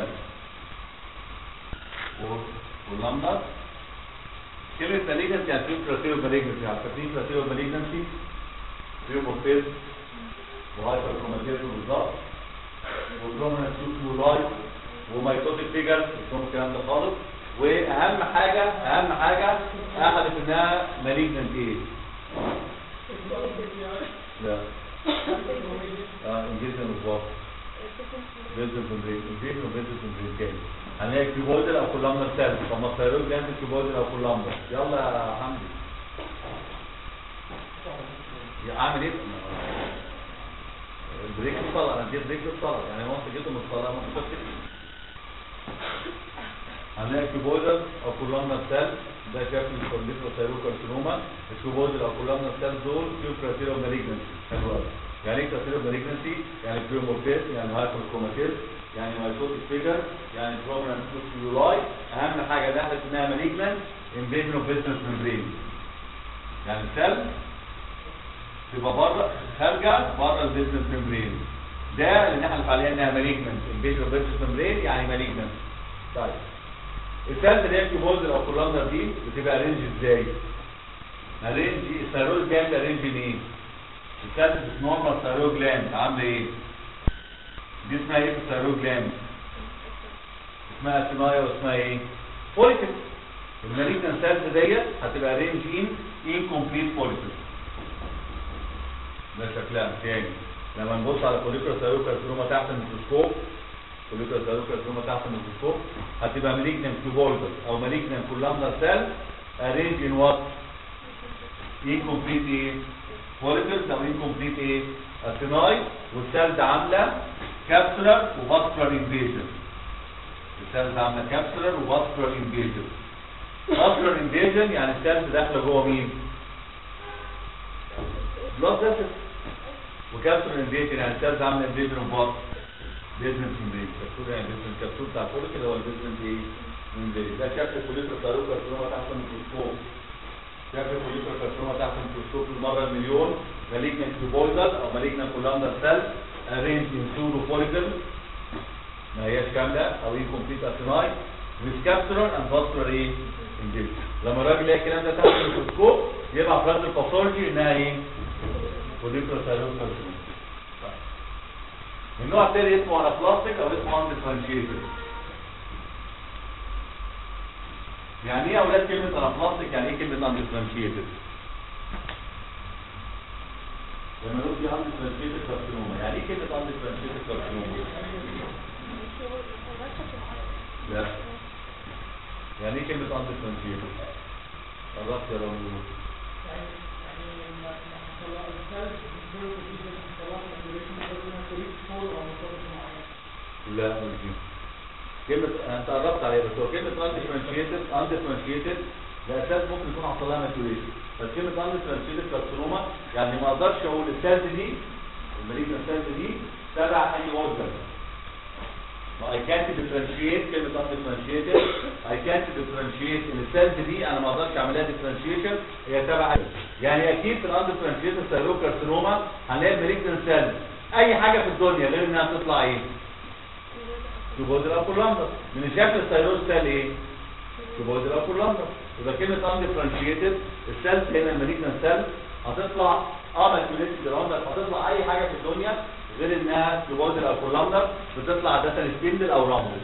كولامنر كلمة مالجنان يعني فيهم كراتيريا ومالجنان يعني فاكرين كراتيريا ومالجنان فيهم مورفيز وهايبر كروماتيزم بالظبط وبرومنت سوكيولاي وميتوتيك فيجر مش الكلام ده خالص واهم حاجه اهم حاجه احدث انها مالجنت ايه لا اه انجليزي مظبوط بيزل كومبريت انجليزي وبيزل كومبريت تاني هنلاقي كيبوردر او كولامنر سيل طب ما الثيرويد جنب كيبوردر او كولامنر يلا يا حمدي يا عامل ايه بريك الصلاه انا اديت بريك الصلاه يعني ما جيت من الصلاه ما كنتش هنلاقي كيبودر او كولامنا سيل ده شكل الكوليترا ثيروكارسينوما الكيبودر او كولامنا سيل دول فيهم كراتيريا مالجنسي حلو قوي يعني ايه كراتيريا مالجنسي يعني بيومورفيز يعني هايبركروماتيز يعني مايتوتيك فيجر يعني برومنانت سوسيولاي اهم حاجه ده اسمها مالجنان انفيجن اوف بيزنس ممبرين يعني السيل تبقى بره خارجه بره البيزنس ممبرين ده اللي نحلف عليها انها مالجنانت انفيجن اوف بيزنس ممبرين يعني مالجنانت طيب السيلز اللي هي كيبوزر او كولامنر دي بتبقى رينج ازاي؟ الرينج الثيرويد جلاند رينج ايه؟ السيلز في نورمال ثيرويد جلاند عامله ايه؟ دي اسمها ايه في الثيرويد جلاند؟ اسمها سينايا واسمها ايه؟ فوليكل المالجنان سيلز ديت هتبقى رينج ان انكمبليت فوليكل ده شكلها تاني لما نبص على فوليكولا ثيرويد كارسينوما تحت الميكروسكوب فوليكولا ثيرويد كارسينوما تحت الميكروسكوب هتبقى مالجنان كيبولدر او مالجنان كولامنر سيل ارينج ان وات انكمبليت ايه فوليكلز او انكمبليت ايه اثيناي والسيلز عامله كابسولار وفاسكولار انفيجن السيلز عامله كابسولار وفاسكولار انفيجن فاسكولار انفيجن يعني السيلز داخله جوه مين بلاد فيسل وكابسولار انفيجن يعني السيلز عامله انفيجن اوف وات بيزنس ممبرين كبسول يعني بيزنس كبسول بتاع كل كده هو البيزنس ايه ممبرين ده شكل كوليتر ثيرويد كارسينوما تحت الميكروسكوب شكل كوليتر كارسينوما تحت الميكروسكوب المره المليون مالجنان كيبويدال او مالجنان كولامنر سيل ارينج ان سودو فوليكل ما هياش كامله او انكمبليت اثيناي with capsular and vascular ايه انجيل لما الراجل يلاقي الكلام ده تحت الميكروسكوب يبقى فرانت الباثولوجي انها ايه كوليتر ثيرويد كارسينوما النوع الثاني اسمه انابلاستيك او اسمه اندفرنشيتد يعني ايه يا اولاد كلمه انابلاستيك يعني ايه كلمه اندفرنشيتد لما نقول دي اندفرنشيتد كارسينوما يعني ايه كلمه اندفرنشيتد كارسينوما لا يعني ايه كلمه اندفرنشيتد قربت يا رب لا مش دي كلمة انت قربت عليها بس هو كلمة undifferentiated undifferentiated ده اساس ممكن يكون حصل لها maturation بس كلمة undifferentiated كارسينوما يعني ما اقدرش اقول السيلز دي المالجنت سيلز دي تبع اي اورجن I can't differentiate كلمة undifferentiated I can't differentiate ان السيلز دي انا ما اقدرش اعمل لها differentiation هي تبع يعني اكيد في الاندفرنشيتد ثيرويد كارسينوما هنلاقي المالجنت سيلز اي حاجة في الدنيا غير انها تطلع ايه؟ يبقى كولامبس من شكل الثيرويد سيل ايه كيوبويدال او كولامبر يبقى كلمه اندفرنشيتد السيلز هنا المالجنان سيل هتطلع اه ماكيوليتد راوندر هتطلع اي حاجه في الدنيا غير انها كيوبويدال او كولامبر بتطلع عاده سبيندل او راوندر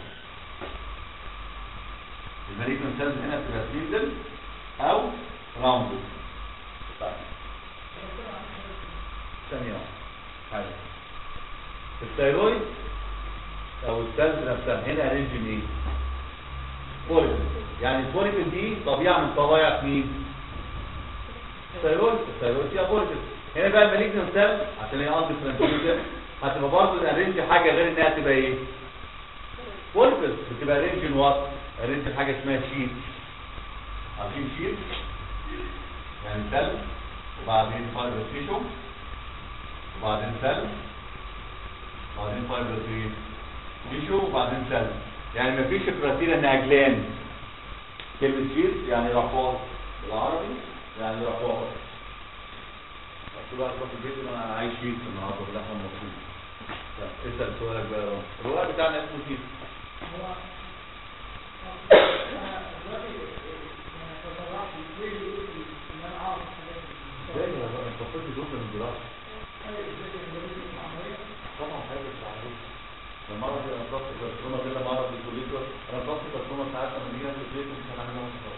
المالجنان سيلز هنا بتبقى سبيندل او راوندر طيب ثانيه واحده حاجه الثيرويد او السيلز نفسها هنا ارينجن ايه فوليكل يعني الفوليكل دي طبيعه من طبيعه مين الثيرويد الثيرويد فيها فوليكل هنا بقى المالجنان سيل عشان هي اند ديفرنشيتد هتبقى برضه الارينج حاجه غير انها تبقى ايه فوليكل بتبقى ارينج وات ارينج حاجه اسمها شيت عارفين شيت يعني سيل وبعدين فايبر تيشو وبعدين سيل وبعدين فايبر تيشو وبعدين سيل يعني مفيش كراتيريا انها جلان كلمة شيت يعني رفاض بالعربي يعني رفاض مكتوب بقى في البيت إن انا عايش شيت النهارده باللحمه المفروض اسال سؤالك بقى يا رامي الرواق بتاعنا اسمه شيت ازاي يا رامي انت كنت جزء من الدراسه طبعا حاجه الشعريه لما اعرف انا قصت كرتونه كده ما اعرف الكوليتور انا قصت كرتونه ساعات لما نيجي ناكل البيت مش هنعمل لها مصر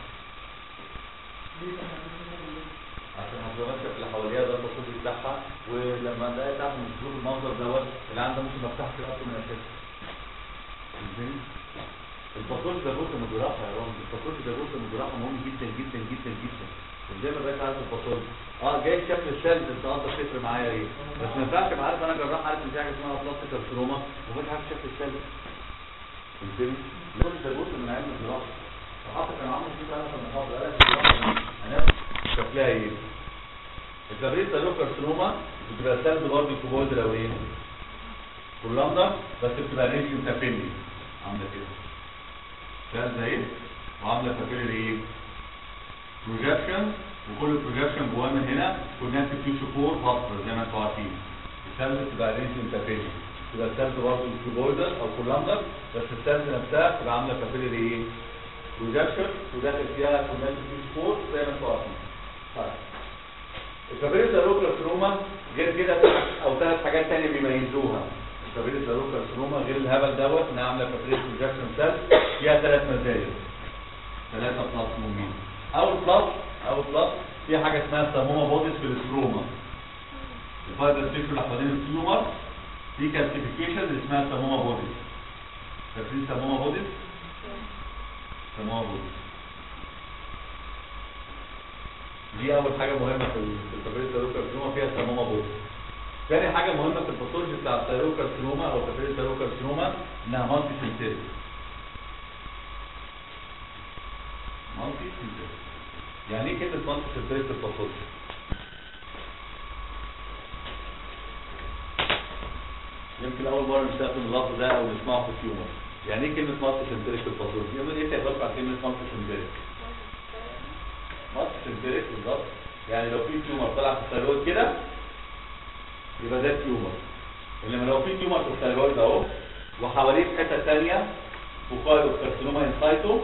عشان هتبقى ماسكه في اللي حواليها ده التصوير بتاعها ولما نلاقي تحت مش بتشوف المنظر دوت اللي عنده ممكن ما يفتحش راسه من اساسه فاهمني؟ الباثولوجي ده جزء من الجراحه يا راجل الباثولوجي ده جزء من الجراحه مهم جدا جدا جدا جدا ازاي ما بقاش عارف الباثولوجي اه جاي شكل السيلز انت قصدك تفرق معايا ايه بس ما ينفعش ابقى عارف انا جراح عارف ان في حاجه اسمها بلاستيك كارسينوما ومش عارف شكل السيلز فهمتني؟ الباثولوجي ده جزء من علم الجراحه وحتى كان عامل فيه انا في المحاضره قال لك الجراحه انا شكلها ايه؟ الكبريت سيلو كارسينوما بتبقى سيلز برضه كوبويد لو ايه؟ كولاندا بس بتبقى ريش متفني عامله كده سيلز اهي وعامله كابيلري ايه؟ بروجكشن وكل بروجكشن جواه من هنا كونكتد فيوتشر كور باسبر زي ما انتم عارفين السيلز بتبقى ريش متفني تبقى السيلز برضه كوبويدال او كولاندا بس السيلز نفسها بتبقى عامله كابيلري ايه؟ بروجكشن وداخل فيها كونكتد فيوتشر كور زي ما انتم عارفين طيب الكابيلري سيروكارسينوما غير كده او ثلاث حاجات تانية بيميزوها الكابيلري سيروكارسينوما غير الهبل دوت انها عامله كابيلري بروجكشن سيل فيها ثلاث مزايا ثلاثه بلس مهمين اول بلس اول بلس في حاجه اسمها ساموما بوديز في الستروما الفايبر ستيشن اللي حوالين التيومر في كالسيفيكيشن اسمها ساموما بوديز فاكرين ساموما بوديز؟ ساموما بوديز دي اول حاجه مهمه في في الكابيلري سيروكارسينوما فيها ساموما بوديز ثاني حاجه مهمه في الباثولوجي بتاع السيروكارسينوما او كابيلري سيروكارسينوما انها مالتي سنتيريك مالتي سنتيريك يعني ايه كلمه مالتي سنتيريك في الباثولوجي يمكن اول مره نستخدم اللفظ ده او نسمعه في التيومر يعني ايه كلمه مالتي سنتيريك في الباثولوجي يقول ايه تقدر على كلمه مالتي سنتيريك مالتي سنتيريك بالظبط يعني لو في تيومر طلع في الثيرويد كده يبقى ده تيومر انما لو في تيومر في الثيرويد اهو وحواليه في حته ثانيه فوكايلو كارسينوما انسايتو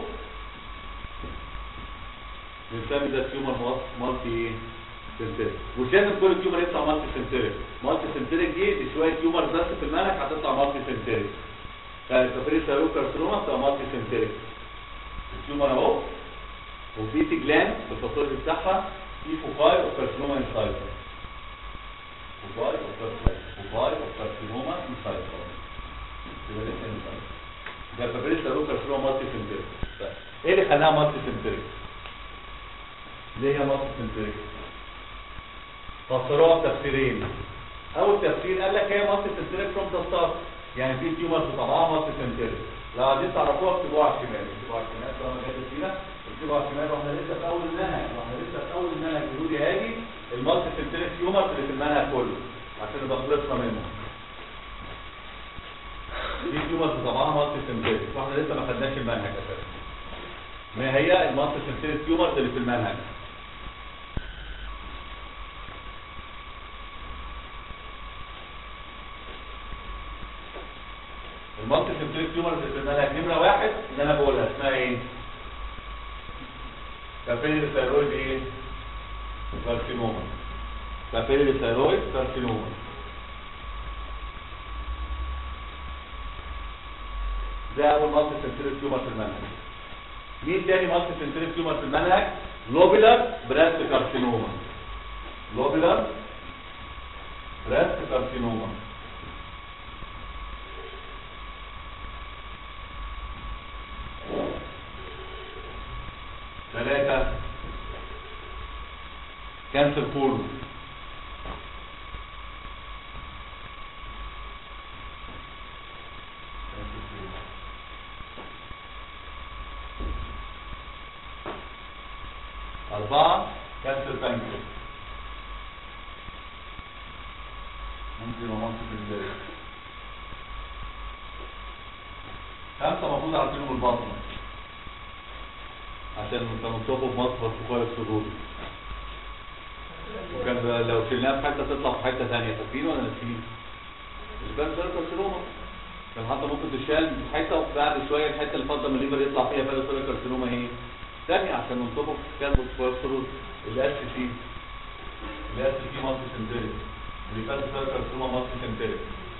بنسمي ده تيومر مالتي سنتيريك مش لازم كل تيومر يطلع مالتي سنتيريك مالتي سنتيريك دي دي شويه تيومر بس في المنهج هتطلع مالتي سنتيريك فالكابري سيرو كارسينوما بتبقى مالتي سنتيريك التيومر اهو وفي تجلان في الباثولوجي بتاعها في فوكاي وكارسينوما انسايتو فوكاي وكارسينوما فوكاي وكارسينوما انسايتو يبقى ده انسايتو ده الكابري سيرو كارسينوما مالتي سنتيريك ايه اللي خلاها مالتي سنتيريك؟ ليه هي مالتي سنتيريك؟ فسروها بتفسيرين اول تفسير قال لك هي مالتي سنتيريك فروم ذا ستارت يعني في تيومرز طبعها مالتي سنتيريك لو عايزين تعرفوها اكتبوها على الشمال اكتبوها على الشمال طالما جت فينا اكتبوها على الشمال واحنا لسه في اول المنهج واحنا لسه في اول المنهج بيقول لي هاجي المالتي سنتيريك تيومرز اللي في المنهج كله عشان نبقى خلصنا منه في تيومرز طبعها مالتي سنتيريك واحنا لسه ما خدناش المنهج اساسا ما هي المالتي سنتيريك تيومرز اللي في المنهج المالتي سنتريك تيومر اللي في المنهج نمره واحد اللي انا بقولها اسمها ايه؟ بابيلي ثايرويد ايه كارسينوما بابيلي ثايرويد كارسينوما ده اول مالتي سنتريك تيومر في المنهج مين تاني مالتي سنتريك تيومر في المنهج لوبيلر براست كارسينوما لوبيلر براست كارسينوما ثلاثة كانسر كولون أربعة كانسر بانكرياس ممكن وممكن في البداية خمسة المفروض عارفينهم البطنة عشان كانوا بيشوفوا في مصر في كويس السرور وكان لو شلناها في حته تطلع في حته ثانيه فاكرين ولا ناسيين؟ اللي كان سيركل كارسينوما كان حتى ممكن تشال في حته وبعد شويه الحته اللي فاضله من الليفر يطلع فيها بقى سيركل كارسينوما ايه؟ ثانيه عشان ننطبق في كان كويس السرور الاس سي الاس سي مالتي سنتريك اللي كان سيركل كارسينوما مالتي سنتريك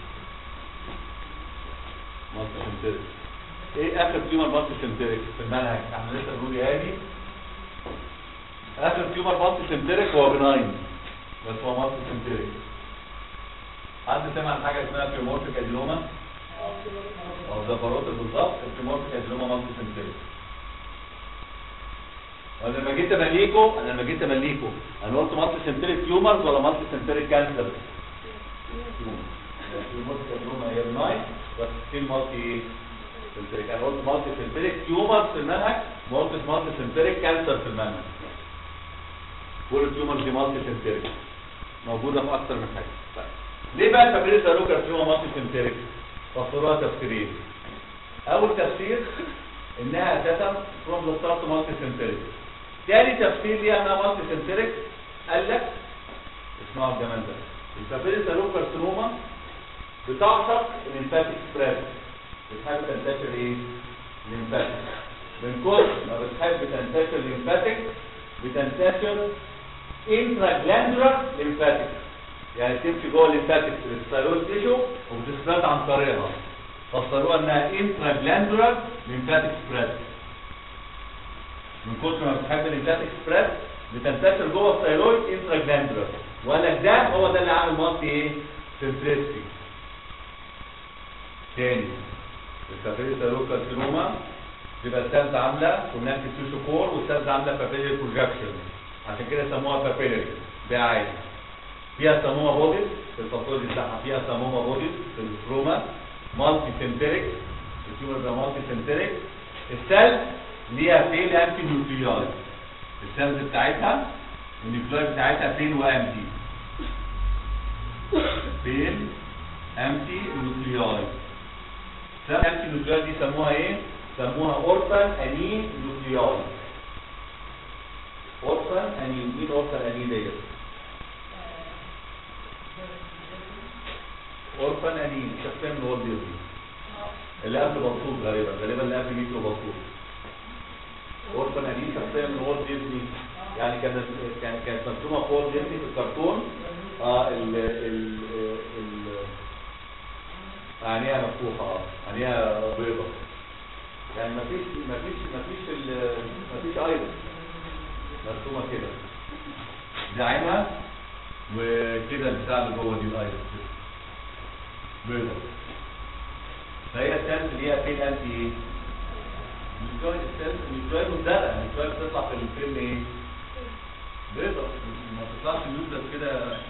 مالتي سنتريك ايه اخر تيومر مالتي سنتريك في المنهج احنا لسه بنقول يا هادي اخر تيومر مالتي سنتريك هو بناين بس هو مالتي سنتريك حد سمع عن حاجه اسمها فيومورفيك ادينوما او زفروت بالظبط الفيومورفيك ادينوما مالتي سنتريك وانا لما جيت امليكو انا لما جيت امليكو انا قلت مالتي سنتريك تيومرز ولا مالتي سنتريك كانسر الفيومورفيك ادينوما هي بناين بس في مالتي سنتريك انا قلت مالتي سنتريك تيومرز في المنهج ما قلتش مالتي سنتريك كانسر في المنهج كل التيومرز دي مالتي سنتريك موجوده في اكتر من حاجه طيب. ليه بقى الفابريس لوكر تيومر مالتي سنتريك فسروها تفسيرين اول تفسير انها اساسا فروم ذا ستارت مالتي سنتريك تاني تفسير ليها انها مالتي سنتريك قال لك اسمعوا الجمال ده الفابريس لوكر تيومر بتعشق الانفاتيك سبريد بتحب تنتشر ايه؟ الليمفاتيك من كتر ما بتحب تنتشر الليمفاتيك بتنتشر انتراجلاندولار ليمفاتيك يعني تمشي جوه الليمفاتيك في الثايرويد تيشو وبتسبرد عن طريقها فسروها انها انتراجلاندولار ليمفاتيك سبريد من كتر ما بتحب الليمفاتيك سبريد بتنتشر جوه الثايرويد انتراجلاندولار وقال لك ده هو ده اللي عامل مالتي ايه؟ سنتريستي تاني الفابيلي ثايرويد كارسينوما تبقى السيلز عامله كونكتيف تيشو كور والسيلز عامله فابيلي بروجكشن عشان كده سموها فابيلي ده عادي فيها سموما بوديز في الفاصوليا بتاعها فيها سموما بوديز في الستروما مالتي سنتريك التيومر ده مالتي سنتريك السيل ليها فين امتي نيوكلياي السيلز بتاعتها النيوكلياي بتاعتها فين وامتي فين امتي نيوكلياي سيل امتي نيوكلياي دي سموها ايه؟ سموها اورفان انين نيوكلياي اورفان انين مين اورفان انين ديت؟ اورفان انين شخصيه من وولد ديزني اللي قبل بطوط غالبا غالبا اللي قبل ميكرو بطوط اورفان انين شخصيه من وولد ديزني يعني كانت كانت كانت مرسومه في وولد ديزني في الكرتون اه ال ال ال عينيها مفتوحه اه عينيها بيضه يعني مفيش مفيش مفيش ال مفيش ايرس مرسومه كده دي عينها وكده البتاع اللي جوه دي الايرس بيضة فهي السيلز اللي هي فين انتي ايه؟ النيوكليد السيلز النيوكليد مزرقة النيوكليد بتطلع في الفيلم ايه؟ بيضة ما تطلعش نيوكليد كده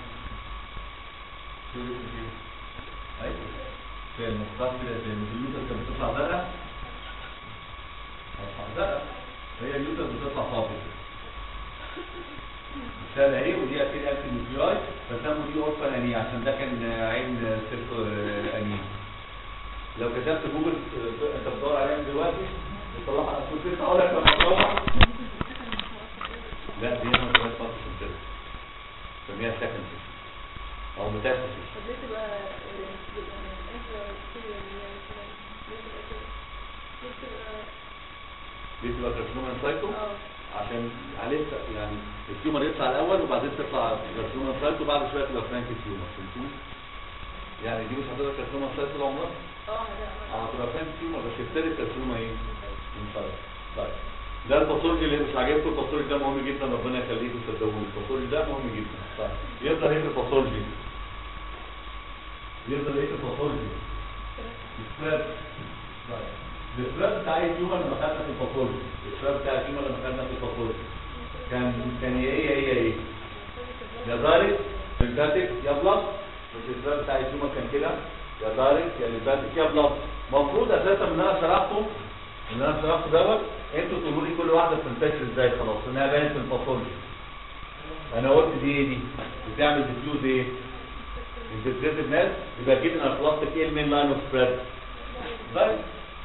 ايوه فين ما تطلعش كده زي ما النيوكليد كانت بتطلع زرقاء هتطلع زرقاء فهي النيوكليد بتطلع صافي السنة ايه ودي اكيد اكل نيوكلياي فسموا دي اورفان اني عشان ده كان عين سيركو اني لو كتبت جوجل آه، انت بتدور عليها من دلوقتي بتطلعها كنت لسه هقول لك لما تطلعها لا دي ما تبقاش فاضي في السيركو سميها سكند او متاسس طب ليه تبقى تبقى انترا سيريال يعني كده ليه تبقى كده ليه تبقى دي تبقى كارسينوما سايتو اه عشان عليه يعني التيومر يطلع الاول وبعدين تطلع كارسينوما سايت وبعد شويه تبقى فرانك تيومر فهمتوا؟ يعني دي مش هتبقى كارسينوما سايت طول عمرها؟ اه لا اه هتبقى فرانك تيومر بس ابتدت كارسينوما ايه؟ انسايت طيب ده الباثولوجي اللي مش عاجبكم الباثولوجي ده مهم جدا ربنا يخليكم تصدقوني الباثولوجي ده مهم جدا طيب يفضل ايه في الباثولوجي؟ يفضل ايه في الباثولوجي؟ السبريد طيب السبريد بتاع اي تيومر لما خدنا في الباثولوجي السبريد بتاع التيومر لما خدنا في الباثولوجي كان كان يا ايه يا ايه يا ايه؟ يا دارك ليمفاتيك يا بلس مش السبب بتاع التيومر كان كده يا دارك يا ليمفاتيك يا بلس المفروض اساسا ان انا شرحته ان انا شرحته دوت انتوا تقولوا لي كل واحده في الفكر ازاي خلاص انها باينه في الباثولوجي انا قلت دي ايه دي بتعمل ديفيوز ايه انتجريتد ناس يبقى اكيد انا خلصت ايه المين لاين اوف سبريد دايركت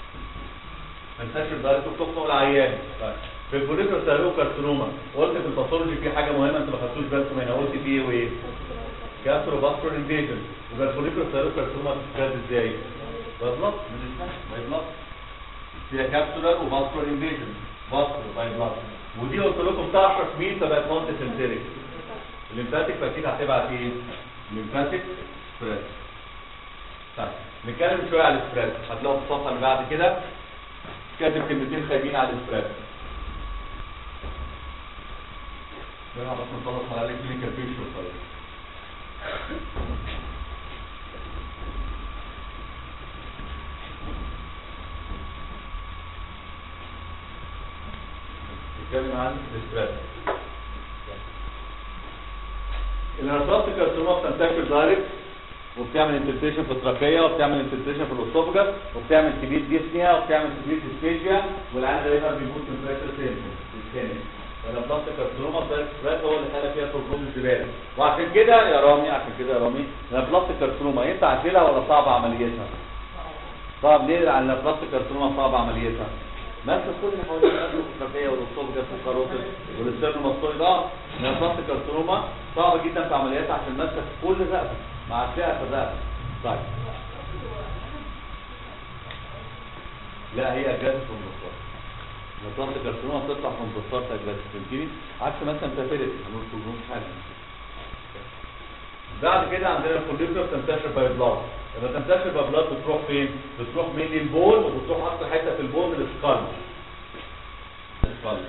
منتشر دايركت وبتقطع العيان طيب في البوليكر سيرو كارسينوما قلت في الباثولوجي في حاجه مهمه انتوا ما خدتوش بالكم هنا قلت في ايه وايه كاسترو باسترو انفيجن يبقى البوليكر سيرو كارسينوما بتتكاد ازاي بيبلط من اسمها بيبلط فيها كابسولار وباسترو انفيجن باسترو بيبلط ودي قلت لكم بتاع 10 مين فبقت مالتي سنتريك الليمفاتيك فاكيد هتبعت ايه الليمفاتيك سبريد طيب نتكلم شويه على السبريد هتلاقوا في الصفحه اللي بعد كده كاتب كلمتين خايبين على السبريد ده بس نخلص على الكلينيكال بيكتشر طيب نتكلم عن السبريد الارثرايتس كارسينوما بتنتشر دايركت وبتعمل انفلتريشن في التراكيه وبتعمل انفلتريشن في الاسوفجس وبتعمل كبير ديسنيا وبتعمل كبير ديسفيجيا والعيان غالبا بيموت من بريشر سيمبتوم البلاستيك كارسينوما الدايركت سبريد هو اللي خلى فيها ترومبوز الجبال وعشان كده يا رامي عشان كده يا رامي البلاستيك كارسينوما ينفع اشيلها ولا صعب عمليتها؟ صعب ليه؟ لان البلاستيك كارسينوما صعب عمليتها بس كل اللي حوالين القلب والخلفيه والاسوفجس والكاروتيد والسترنوماستويد اه البلاستيك كارسينوما صعبه جدا في عملياتها عشان ماسكه في كل الرقبه مع الفئه في الرقبه طيب لا هي اجازه في المستوى البلاستيك كارسينوما بتطلع في المستوى اجازه فهمتني عكس مثلا تافيرتي هنقول كلهم حاجه بعد كده عندنا الكوليكتور تنتشر باي بلاد لما تنتشر باي بلاد بتروح فين؟ بتروح من البول وبتروح اكتر حته في البول السكال السكال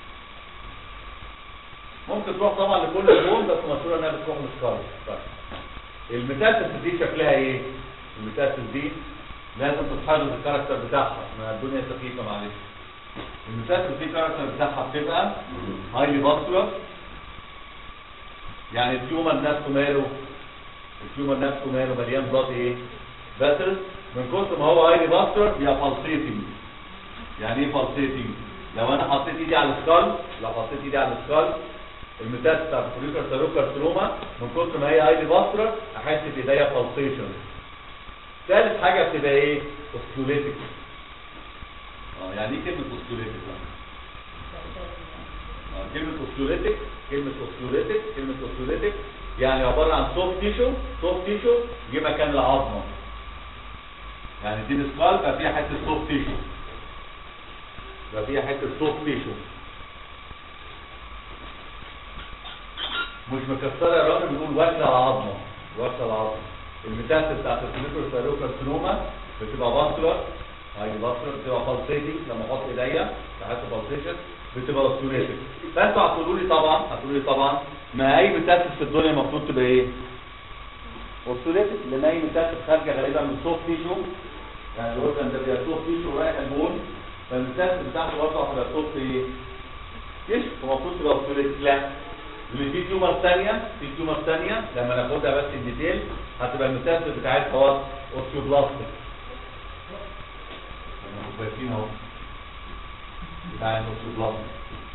ممكن تروح طبعا لكل البول بس مشهوره انها بتروح للسكال طيب الميتاسيس دي شكلها ايه؟ الميتاسيس دي لازم تتحرز الكاركتر بتاعها ما الدنيا سخيفه معلش الميتاسيس دي الكاركتر بتاعها بتبقى هايلي فاسكولار يعني التيومر نفسه ماله التيومر نفسه ماله مليان بلاد ايه باترز من كتر ما هو هايلي فاسكولار بيبقى فالسيتنج يعني ايه فالسيتنج لو انا حطيت ايدي على السكال لو حطيت ايدي على السكال الميتاس بتاع الفوليكر سيروكارسينوما من كتر ما هي هايلي فاسكولار احس في ايديا فالسيشن ثالث حاجه بتبقى ايه اوستيوليتيك اه يعني ايه كلمه اوستيوليتيك آه، كلمه اوستيوليتيك كلمه اوستيوليتيك كلمه اوستيوليتيك يعني عباره عن سوفت تيشو سوفت تيشو جه مكان العظمه يعني دي السكال بقى فيها حته سوفت تيشو بقى فيها حته سوفت تيشو مش مكسره يا راجل بنقول واكله العظمه واكله العظمه الميتاستس بتاعت الفوليكولر سيروكارسينوما بتبقى فاسكولار هاي فاسكولار بتبقى بالسيتنج لما احط ايديا تحت بالسيشن بتبقى اوستيوليتيك فانتوا هتقولوا لي طبعا هتقولوا لي طبعا ما اي ميتاستس في الدنيا المفروض تبقى ايه؟ اوستيوليتيك لان اي ميتاستس خارجه غالبا من سوفت تيشو يعني الاورجن ده بيبقى سوفت تيشو رايح البون فالميتاستس بتاعته برضه هتبقى سوفت ايه؟ تيشو فالمفروض تبقى اوستيوليتيك لا اللي في تيومر ثانيه في تيومر ثانيه لما ناخدها بس الديتيل هتبقى الميتاستس بتاعتها وات اوستيوبلاستيك شايفين اهو بتاع الاوستيوبلاستيك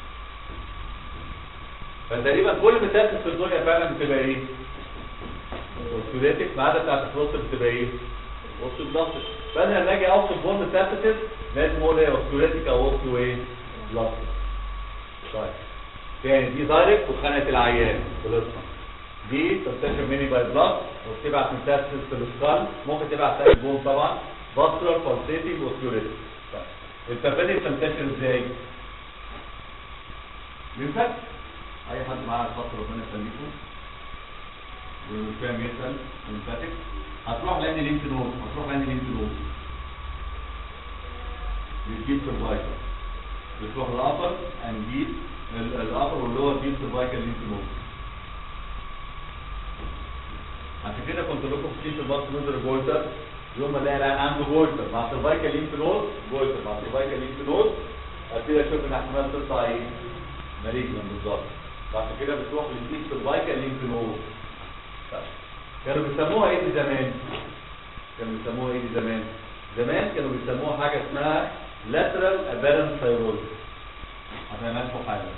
فتقريبا كل ميتاستس في الدنيا فعلا بتبقى ايه؟ اوستيوليتيك ما عدا بتاعت البروستات بتبقى ايه؟ اوستيوبلاستيك فانا لما اجي اوصف بون ميتاستس لازم اقول ايه اوستيوليتيك او اوستيو ايه؟ بلاستيك طيب تاني دي دايركت وخانه العيان خلصنا دي تنتشر ميني باي بلاد وبتبعت ميتاستس في السكال ممكن تبعت تاني بون طبعا فاسكولار فالسيتنج اوستيوليتيك طيب التفادي بتنتشر ازاي؟ ينفع اي حد معاه الخط ربنا يخليكم ومش فاهم يسال ليمفاتيك هتروح لان ليمف نود هتروح لان ليمف نود بتجيب سيرفايكل بتروح الابر انجيل الابر واللور ديب سيرفايكل ليمف نود عشان كده كنت لكم في كيس الباص نودر جولتر يوم ما الاقي العيان عنده جولتر مع سيرفايكال ليمف نود جولتر مع سيرفايكال ليمف نود ابتدي اشوف ان احتمال تطلع ايه مالجنان بالظبط فعشان كده بتروح للديب سيرفايكال ليمف نود طيب. كانوا بيسموها ايه دي زمان كانوا بيسموها ايه دي زمان زمان كانوا بيسموها حاجه اسمها lateral aberrant thyroid عشان نشوف حاجه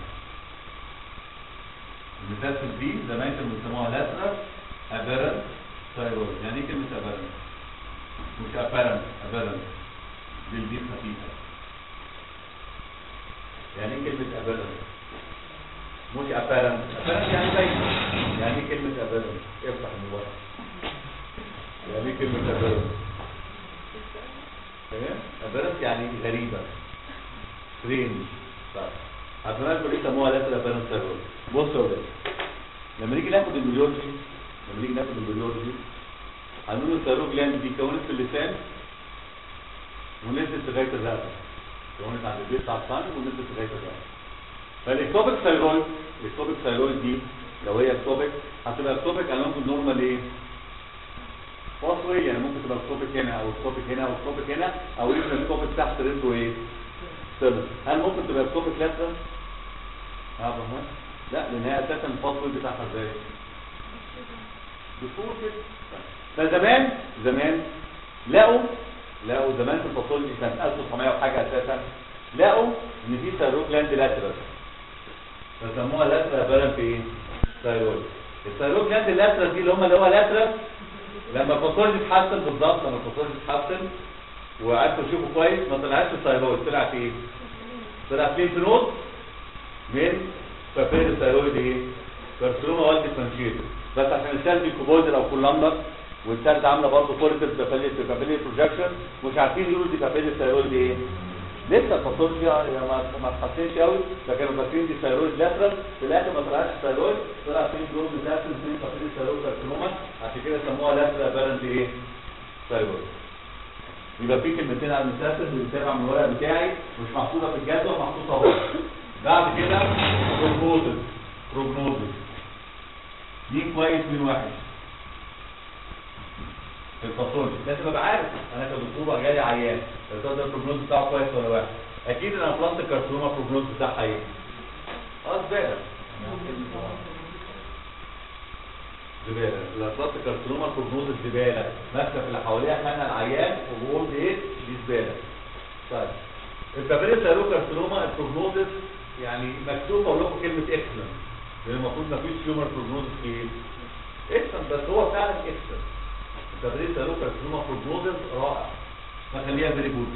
الميتاسيس دي زمان كانوا بيسموها lateral aberrant thyroid يعني ايه كلمه aberrant مش apparent aberrant بالدي خفيفه يعني ايه كلمه aberrant مش apparent apparent يعني باين يعني ايه كلمه aberrant افتح الموبايل يعني ايه كلمه aberrant فاهم aberrant يعني غريبه strange طيب عشان ليه سموها lateral aberrant thyroid بصوا يا ولاد لما نيجي ناخد البيولوجي لما نيجي ناخد البيولوجي هنقول الثيرويد جلاند دي كونت في اللسان ونزلت لغايه الرقبه كونت عند البيت بتاع الصن ونزلت لغايه الرقبه فالاكتوبيك ثيرويد الاكتوبيك ثيرويد دي لو هي اكتوبيك هتبقى اكتوبيك along النورمال ايه؟ فاصلي يعني ممكن تبقى اكتوبيك هنا او اكتوبيك هنا او اكتوبيك هنا او يمكن اكتوبيك تحت رجله ايه؟ سيرفس هل ممكن تبقى اكتوبيك لاترال؟ اه فاهم؟ لا لان هي اساسا الفاصل بتاعها ازاي؟ بفور كده فزمان زمان لقوا لقوا زمان في الباثولوجي سنه 1900 وحاجه اساسا لقوا ان في ثيرويد جلاند لاترال فسموها لاترال بارن في ايه؟ ثيرويد الثيرويد جلاند اللاترال دي اللي هم اللي هو لاترال لما الباثولوجي اتحسن بالظبط لما الباثولوجي اتحسن وقعدتوا تشوفوا كويس ما طلعتش ثيرويد طلع في ايه؟ طلع في ليمف نود من فابيل الثيرويد ايه؟ كارسينوما والدي فرانشيتو بس عشان السيل دي كوبويدر او كولامبر والسيل ده عامله برضه كورتيف ديفابيلي بروجكشن مش عارفين يقولوا دي ديفابيلي الثيرويد ايه لسه الباثولوجي يعني ما ما اتحسنش قوي فكانوا فاكرين دي ثيرويد لاترال في الاخر ما طلعش ثيرويد طلع في جروب ميتاسيس من فابيلي ثيرويد كارسينوما عشان كده سموها لاترال بارنت ايه ثيرويد يبقى في كلمتين على الميتاسيس اللي بتابع من الورق بتاعي مش محطوطه في الجدول محطوطه اهو بعد كده بروجنوزس بروجنوزس مين كويس مين وحش في الباثولوجي لازم ابقى عارف انا كدكتور جالي عيان يا ترى ده البروجنوز بتاعه كويس ولا وحش اكيد الامبلانت كارسينوما البروجنوز بتاعها ايه اه زباله زباله الامبلانت كارسينوما البروجنوز زباله ماسكه في اللي حواليها خانها العيان وبقول ايه دي زباله طيب الكابيلي سيرو كارسينوما البروجنوز يعني مكتوب اقول لكم كلمه اكسلنت لان المفروض ما فيش تيومر بروجنوزس ايه اكسن بس هو فعلا اكسن التدريس سالوك كارسينوما بروجنوزس رائع فخليها فيري جود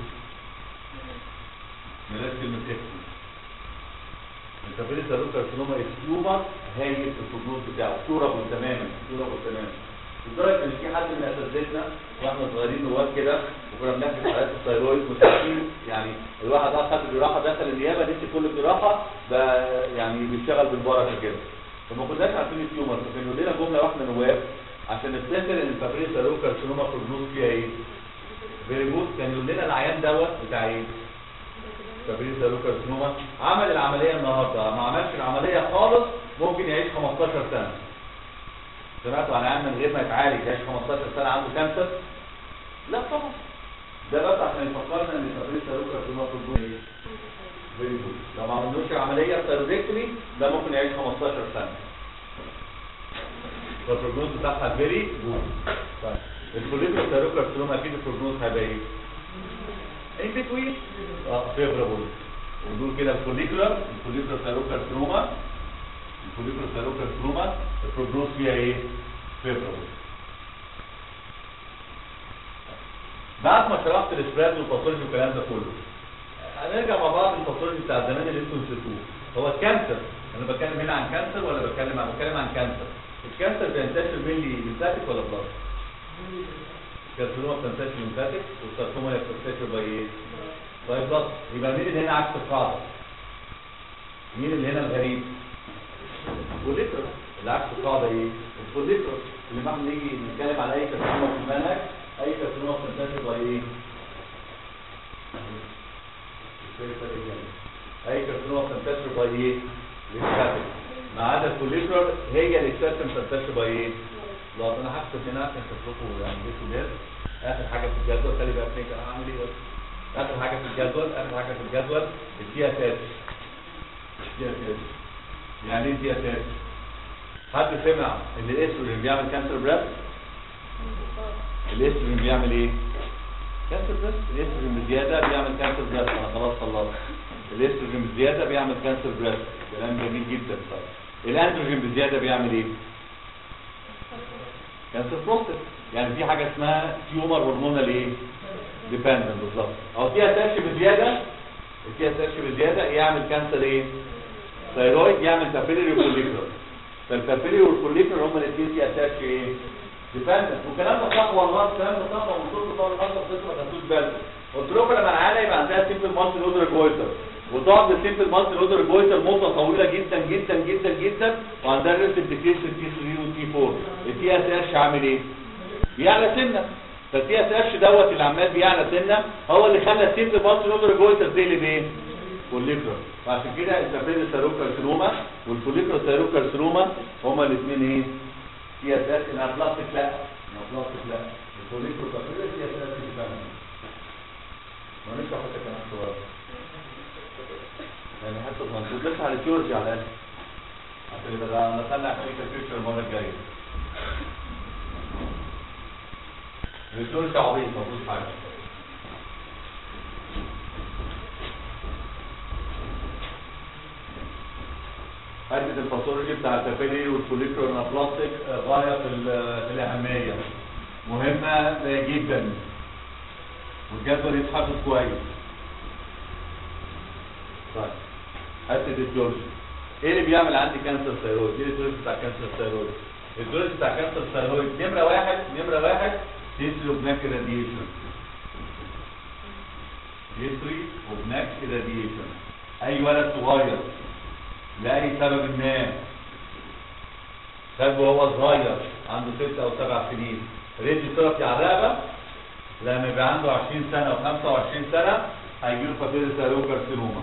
بلاش كلمه اكسن التدريس سالوك كارسينوما التيومر هايل في البروجنوز بتاعه كورابل تماما كورابل تماما لدرجه ان في حد من اساتذتنا واحنا صغيرين نواب كده وكنا بنحكي في حالات الثيرويد مش عارفين يعني الواحد ده خد الجراحه دخل النيابه نسي كل الجراحه بقى يعني بيشتغل بالبركه كده فما كناش عارفين التيومر فكان يقول لنا جمله واحده نواب عشان نفتكر ان الفابريس سيرو كارسينوما بروجنوز فيها ايه؟ فيري جود كان يقول لنا العيان دوت بتاع ايه؟ فابريس سيرو كارسينوما عمل العمليه النهارده ما عملش العمليه خالص ممكن يعيش 15 سنه سمعتوا عن عيان من غير ما يتعالج يعيش 15 سنه عنده كانسر؟ لا طبعا ده بس عشان يفكرنا ان الفابريس سيرو كارسينوما بروجنوز ايه؟ فيري جود لو ما عملوش عمليه ثيرودكتومي ده ممكن يعيش 15 سنه فالبروجنوز بتاعها فيري جود طيب الفوليكولار ثيروكارسينوما اكيد البروجنوز هيبقى ايه؟ ان بتوين اه فيفرابل ونقول كده الفوليكولار الفوليكولار ثيروكارسينوما الفوليكولار ثيروكارسينوما البروجنوز فيها ايه؟ فيفرابل بعد ما شرحت الاسبراد والباثولوجي والكلام ده كله هنرجع مع بعض الباثولوجي بتاع زمان اللي انتوا نسيتوه هو الكانسر انا بتكلم هنا عن كانسر ولا بتكلم عن بتكلم عن كانسر الكانسر بينتشر بين لي ليمفاتيك ولا بلاد الكارسينوما بتنتشر ليمفاتيك والساركوما هي بتنتشر باي ايه باي بلاد يبقى مين اللي هنا عكس القاعده مين اللي هنا الغريب الفوليكر العكس القاعده ايه الفوليكر اللي ما نيجي نتكلم على اي كارسينوما في المنهج اي كارسينوما بتنتشر باي ايه اي كارسينوما بتنتشر باي ايه ليكساتيك ما عدا الفوليكر هي ليكساتيك بتنتشر باي ايه لا انا هكتب هنا عشان تشوفوا يعني ايه كليات اخر حاجه في الجدول خلي بالك فيك انا هعمل ايه بس اخر حاجه في الجدول اخر حاجه في الجدول التي اساس التي اساس يعني ايه تي اساس حد سمع ان الاستروجين بيعمل كانسر بريست الاستروجين بيعمل ايه كانسر بريست الاستروجين بزياده بيعمل كانسر بريست انا خلاص خلصت الاستروجين بزياده بيعمل كانسر بريست كلام جميل جدا طيب الاندروجين بزياده بيعمل ايه كانسر بروستات يعني في حاجه اسمها تيومر هرمونال ايه ديبندنت بالظبط او فيها تاتش بزياده فيها تاتش بزياده يعمل كانسر ايه ثايرويد يعمل بابيلري وفوليكولر فالبابيلري والفوليكولر هم الاثنين فيها تاتش ايه ديبندنت والكلام ده صح والله الكلام ده صح ومنصور طبعا النهارده بتسمع ما تاخدوش بالكم قلت لكم لما العيله يبقى عندها سيمبل مالتي نودر جويتر وتقعد السيمبل مالتي نودر جويتر مده طويله جدا جدا جدا جدا وعندها ريست امبليكيشن تي 3 وتي 4 التي اس اتش عامل ايه؟ بيعلى سنه فالتي اس اتش دوت اللي عمال بيعلى سنه هو اللي خلى السيمبل مالتي نودر جويتر تقلب ايه؟ فوليكولر وعشان كده التابيل سيروكارسينوما والفوليكولر سيروكارسينوما هما الاثنين ايه؟ تي اس اتش انها بلاستيك لا انها بلاستيك لا الفوليكولر تابيل تي اس اتش فعلا ما نشرح حتى كمان صغير يعني حتى منطوق بس على الجيولوجي على الاقل عشان يبقى نطلع كلينيكال فيكتشر المره الجايه الجيولوجي عبيط ما فيهوش حاجه حته الباثولوجي بتاع التابيلي والفوليكولر انابلاستيك غايه في ال- في الاهميه مهمه جدا والجدول يتحفظ كويس طيب حته الجورج ايه اللي بيعمل عندي كانسر ثايرويد ايه الجورج بتاع كانسر ثايرويد الجورج بتاع كانسر ثايرويد نمره واحد نمره واحد هيستري اوف ناك راديشن هيستري اوف ناك راديشن اي ولد صغير لاي سبب ما شاب وهو صغير عنده ست او سبع سنين ريدي ثيرابي على الرقبه لما يبقى عنده 20 سنه و 25 سنه هيجي له فاتيري سيرو كارسينوما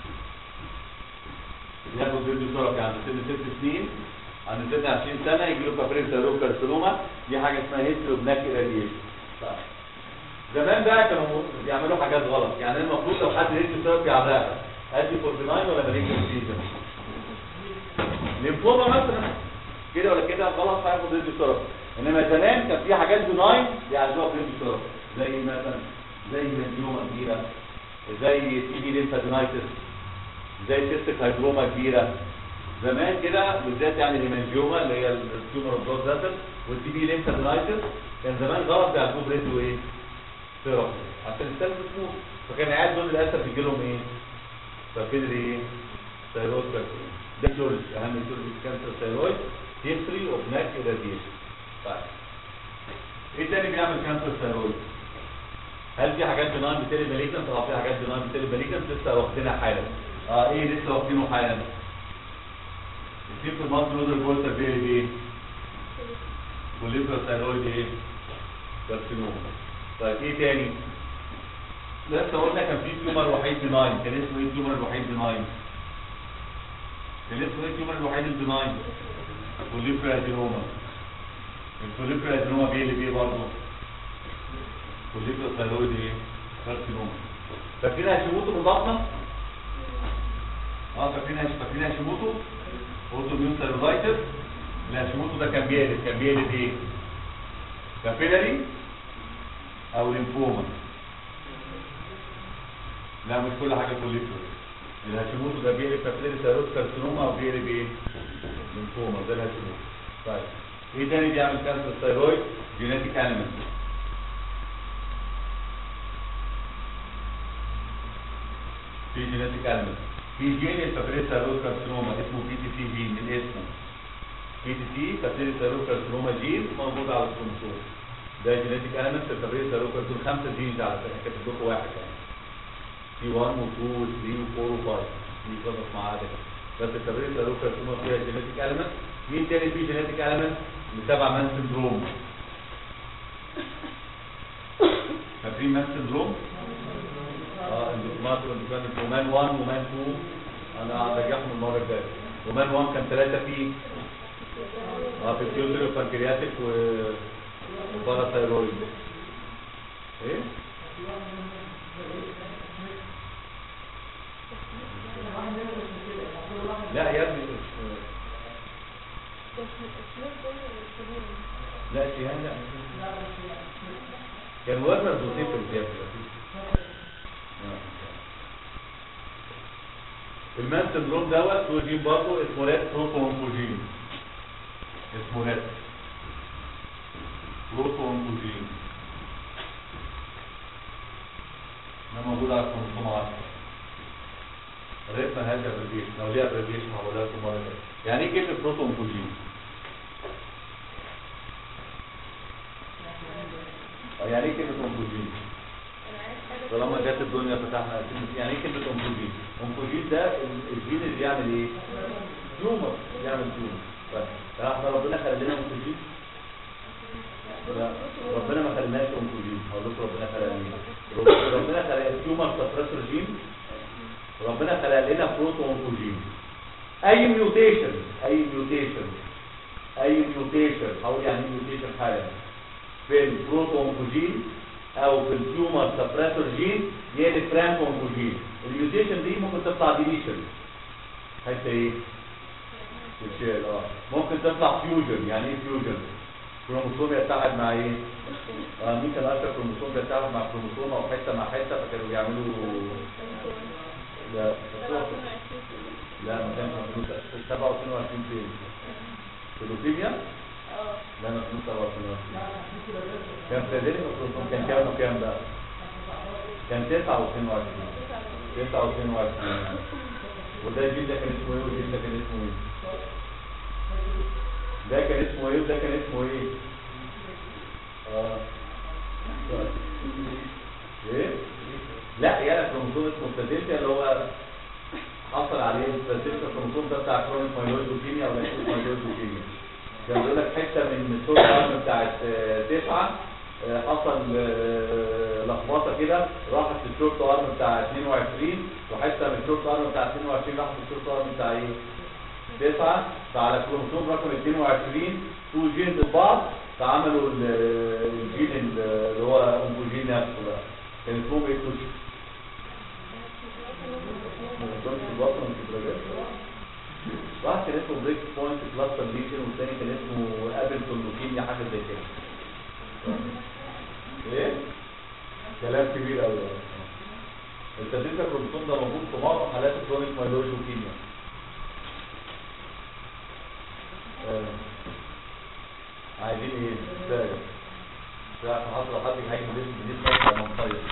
ياخد ريدي ثيرابي عند سن 6 سنين عند سن 20 سنه يجي له فاتيري سيرو كارسينوما دي حاجه اسمها هيستري اوف ناك راديشن زمان بقى كانوا بيعملوا حاجات غلط يعني المفروض لو حد ريدي ثيرابي على الرقبه ادي فورتيناين ولا ماليجن سيزون ليمفوما مثلا كده ولا كده غلط هياخد ريدي ثيرابي انما زمان كان في حاجات بناين بيعالجوها بريدي ثيرابي زي مثلا زي ميليوما كبيره زي تي بي ليمفادينايتس زي سيستيك هايدروما كبيره زمان كده بالذات يعني الهيمانجيوما اللي هي التيومر اوف بلاد فيسل والتي بي ليمفادينايتس كان زمان غلط بيعالجوه بريدي وايه؟ ثيرابي عشان السيلز تموت فكان العيال دول للاسف يجي لهم ايه؟ فكده ايه؟ ثيرويد كارسينوما ده جورج اهم جورج كانسر ثيرويد هيستري اوف ناك راديشن طيب ايه تاني بيعمل كانسر ثيرويد؟ هل في حاجات بناين بتالي ماليجنت؟ اه في حاجات بناين بتالي ماليجنت لسه واخدينها حالا. اه ايه لسه واخدينه حالا؟ السيمبل مالتي نودر بولتر بيري ايه؟ والليبرا ثيرويد ايه؟ كارسينوما. طيب ايه تاني؟ لسه قلنا كان في تيومر وحيد بناين، كان اسمه ايه التيومر الوحيد بناين؟ كان اسمه ايه التيومر الوحيد البناين؟ والليبرا ادينوما. الفوليكولا ادينوما بيه اللي بيه برضه فوليكولا ثيرويد ايه؟ كارسينوما فاكرين هاشيموتو من بطنه؟ اه فاكرين هاش- فاكرين هاشيموتو؟ اوتو ميون ثيرويدايتس الهاشيموتو ده كان بيقلب كان بيقلب ايه؟ كابيلاري او ليمفوما لا مش كل حاجه فوليكولا الهاشيموتو ده بيقلب كابيلاري ثيرويد كارسينوما او بيقلب ايه؟ ليمفوما ده الهاشيموتو طيب ايه تاني بيعمل كانسر ثيرويد جينيتيك انيمال في جينيتيك انيمال في جين الفابريس ثيرويد كارسينوما اسمه بي تي سي جين من اسمه بي تي سي فابريس ثيرويد كارسينوما جين موجود على الكروموسوم ده جينيتيك انيمال في الفابريس ثيرويد كارسينوما خمسه جينز على فكره كاتب لكم واحد يعني في 1 و 2 و 3 و 4 و 5 دي ظبط معاها ده بس الكبريت كارسينوما فيها جينيتيك element مين تاني فيه جينيتيك element اللي تبع مان سندروم فاكرين مان سندروم؟ اه اندوكمات واندوكمات ومان 1 ومان 2 انا راجعهم المره اللي فاتت ومان 1 كان ثلاثه فيه اه في الفيوتر وبانكرياتيك و وباراثايرويد ايه؟ لا يا ابني مش- لا شيهان لا كان ورنر دوزيفل يا ابني المان سندروم دوت هو جين برضه اسمه ريت بروتونكوجين اسمه ريت بروتونكوجين ده موجود على الكروموسوم 10 ريت مالهاش ابريفيشن لو ليها ابريفيشن هقولها لكم مره تانيه يعني ايه كلمه بروتونكوجين؟ اه يعني ايه كلمه اونكوجين؟ طالما جت الدنيا فتحنا كلمة- يعني ايه كلمه اونكوجين؟ اونكوجين ده ال- الجين اللي بيعمل ايه؟ تيومر بيعمل تيومر طيب احنا ربنا خلق لنا اونكوجين؟ لا ربنا ما خلقناش اونكوجين هقول لكم ربنا خلق لنا رب- ربنا خلق التيومر سبريسور جين ربنا خلق لنا بروتو اونكوجين اي ميوتيشن اي ميوتيشن اي ميوتيشن هقول يعني ايه ميوتيشن حالا في البروتو اونكوجين او في التيومر سبريسور جين يقلب فرانك اونكوجين الميوتيشن دي ممكن تطلع ديليشن حتى ايه تتشال اه ممكن تطلع فيوجن يعني ايه فيوجن كروموسوم يتحد مع ايه اه مين كان اشهر كروموسوم يتحد مع كروموسوم او حته مع حته فكانوا بيعملوا لا لا ما كانش مفروض 27 فين فيلوفيميا لا ما كانش 27 كان فريدريك الكروموسوم كان كام وكام بقى كان 9 و22 9 و22 وده الجيل ده كان اسمه ايه والجيل ده كان اسمه ايه ده كان اسمه ايه وده كان اسمه ايه اه ايه لا يا كروموسوم اسمه ستاتيسيا اللي هو حصل عليه ستاتيسيا الكروموسوم ده بتاع كرونيك مايلويد لوكيميا او لاكتيك مايلويد لوكيميا كان بيقول لك حته من السور ارم بتاعت آه، تسعه آه، حصل آه، لخبطه كده راحت في الشورت ارم بتاع 22 وحته من الشورت ارم بتاع 22 راحت في الشورت ارم بتاع ايه؟ تسعة فعلى كروموسوم رقم 22 تو جينز بعض فعملوا ال- الجين اللي هو اونكوجين نفسه بقى كان اسمهم ايه كوش؟ ما في الوطن في الدرجات واحد كان اسمه بريك بوينت كلاستر ليشن والثاني كان اسمه ابلتون لوكيميا حاجه زي كده ايه؟ كلام كبير قوي التدريس الكروموسوم ده موجود في معظم حالات الكرونيك مايلويد لوكيميا آه. عايزين ايه ازاي لا حصل حد هيجي جديد جديد مصر منطقه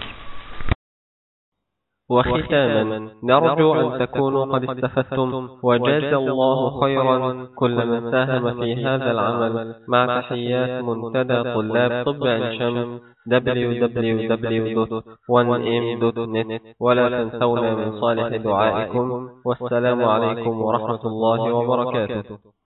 وختاما نرجو أن تكونوا قد استفدتم وجاز الله خيرا كل من ساهم في هذا العمل مع تحيات منتدى طلاب طب عين شمس www.1m.net ولا تنسونا من صالح دعائكم والسلام عليكم ورحمة الله وبركاته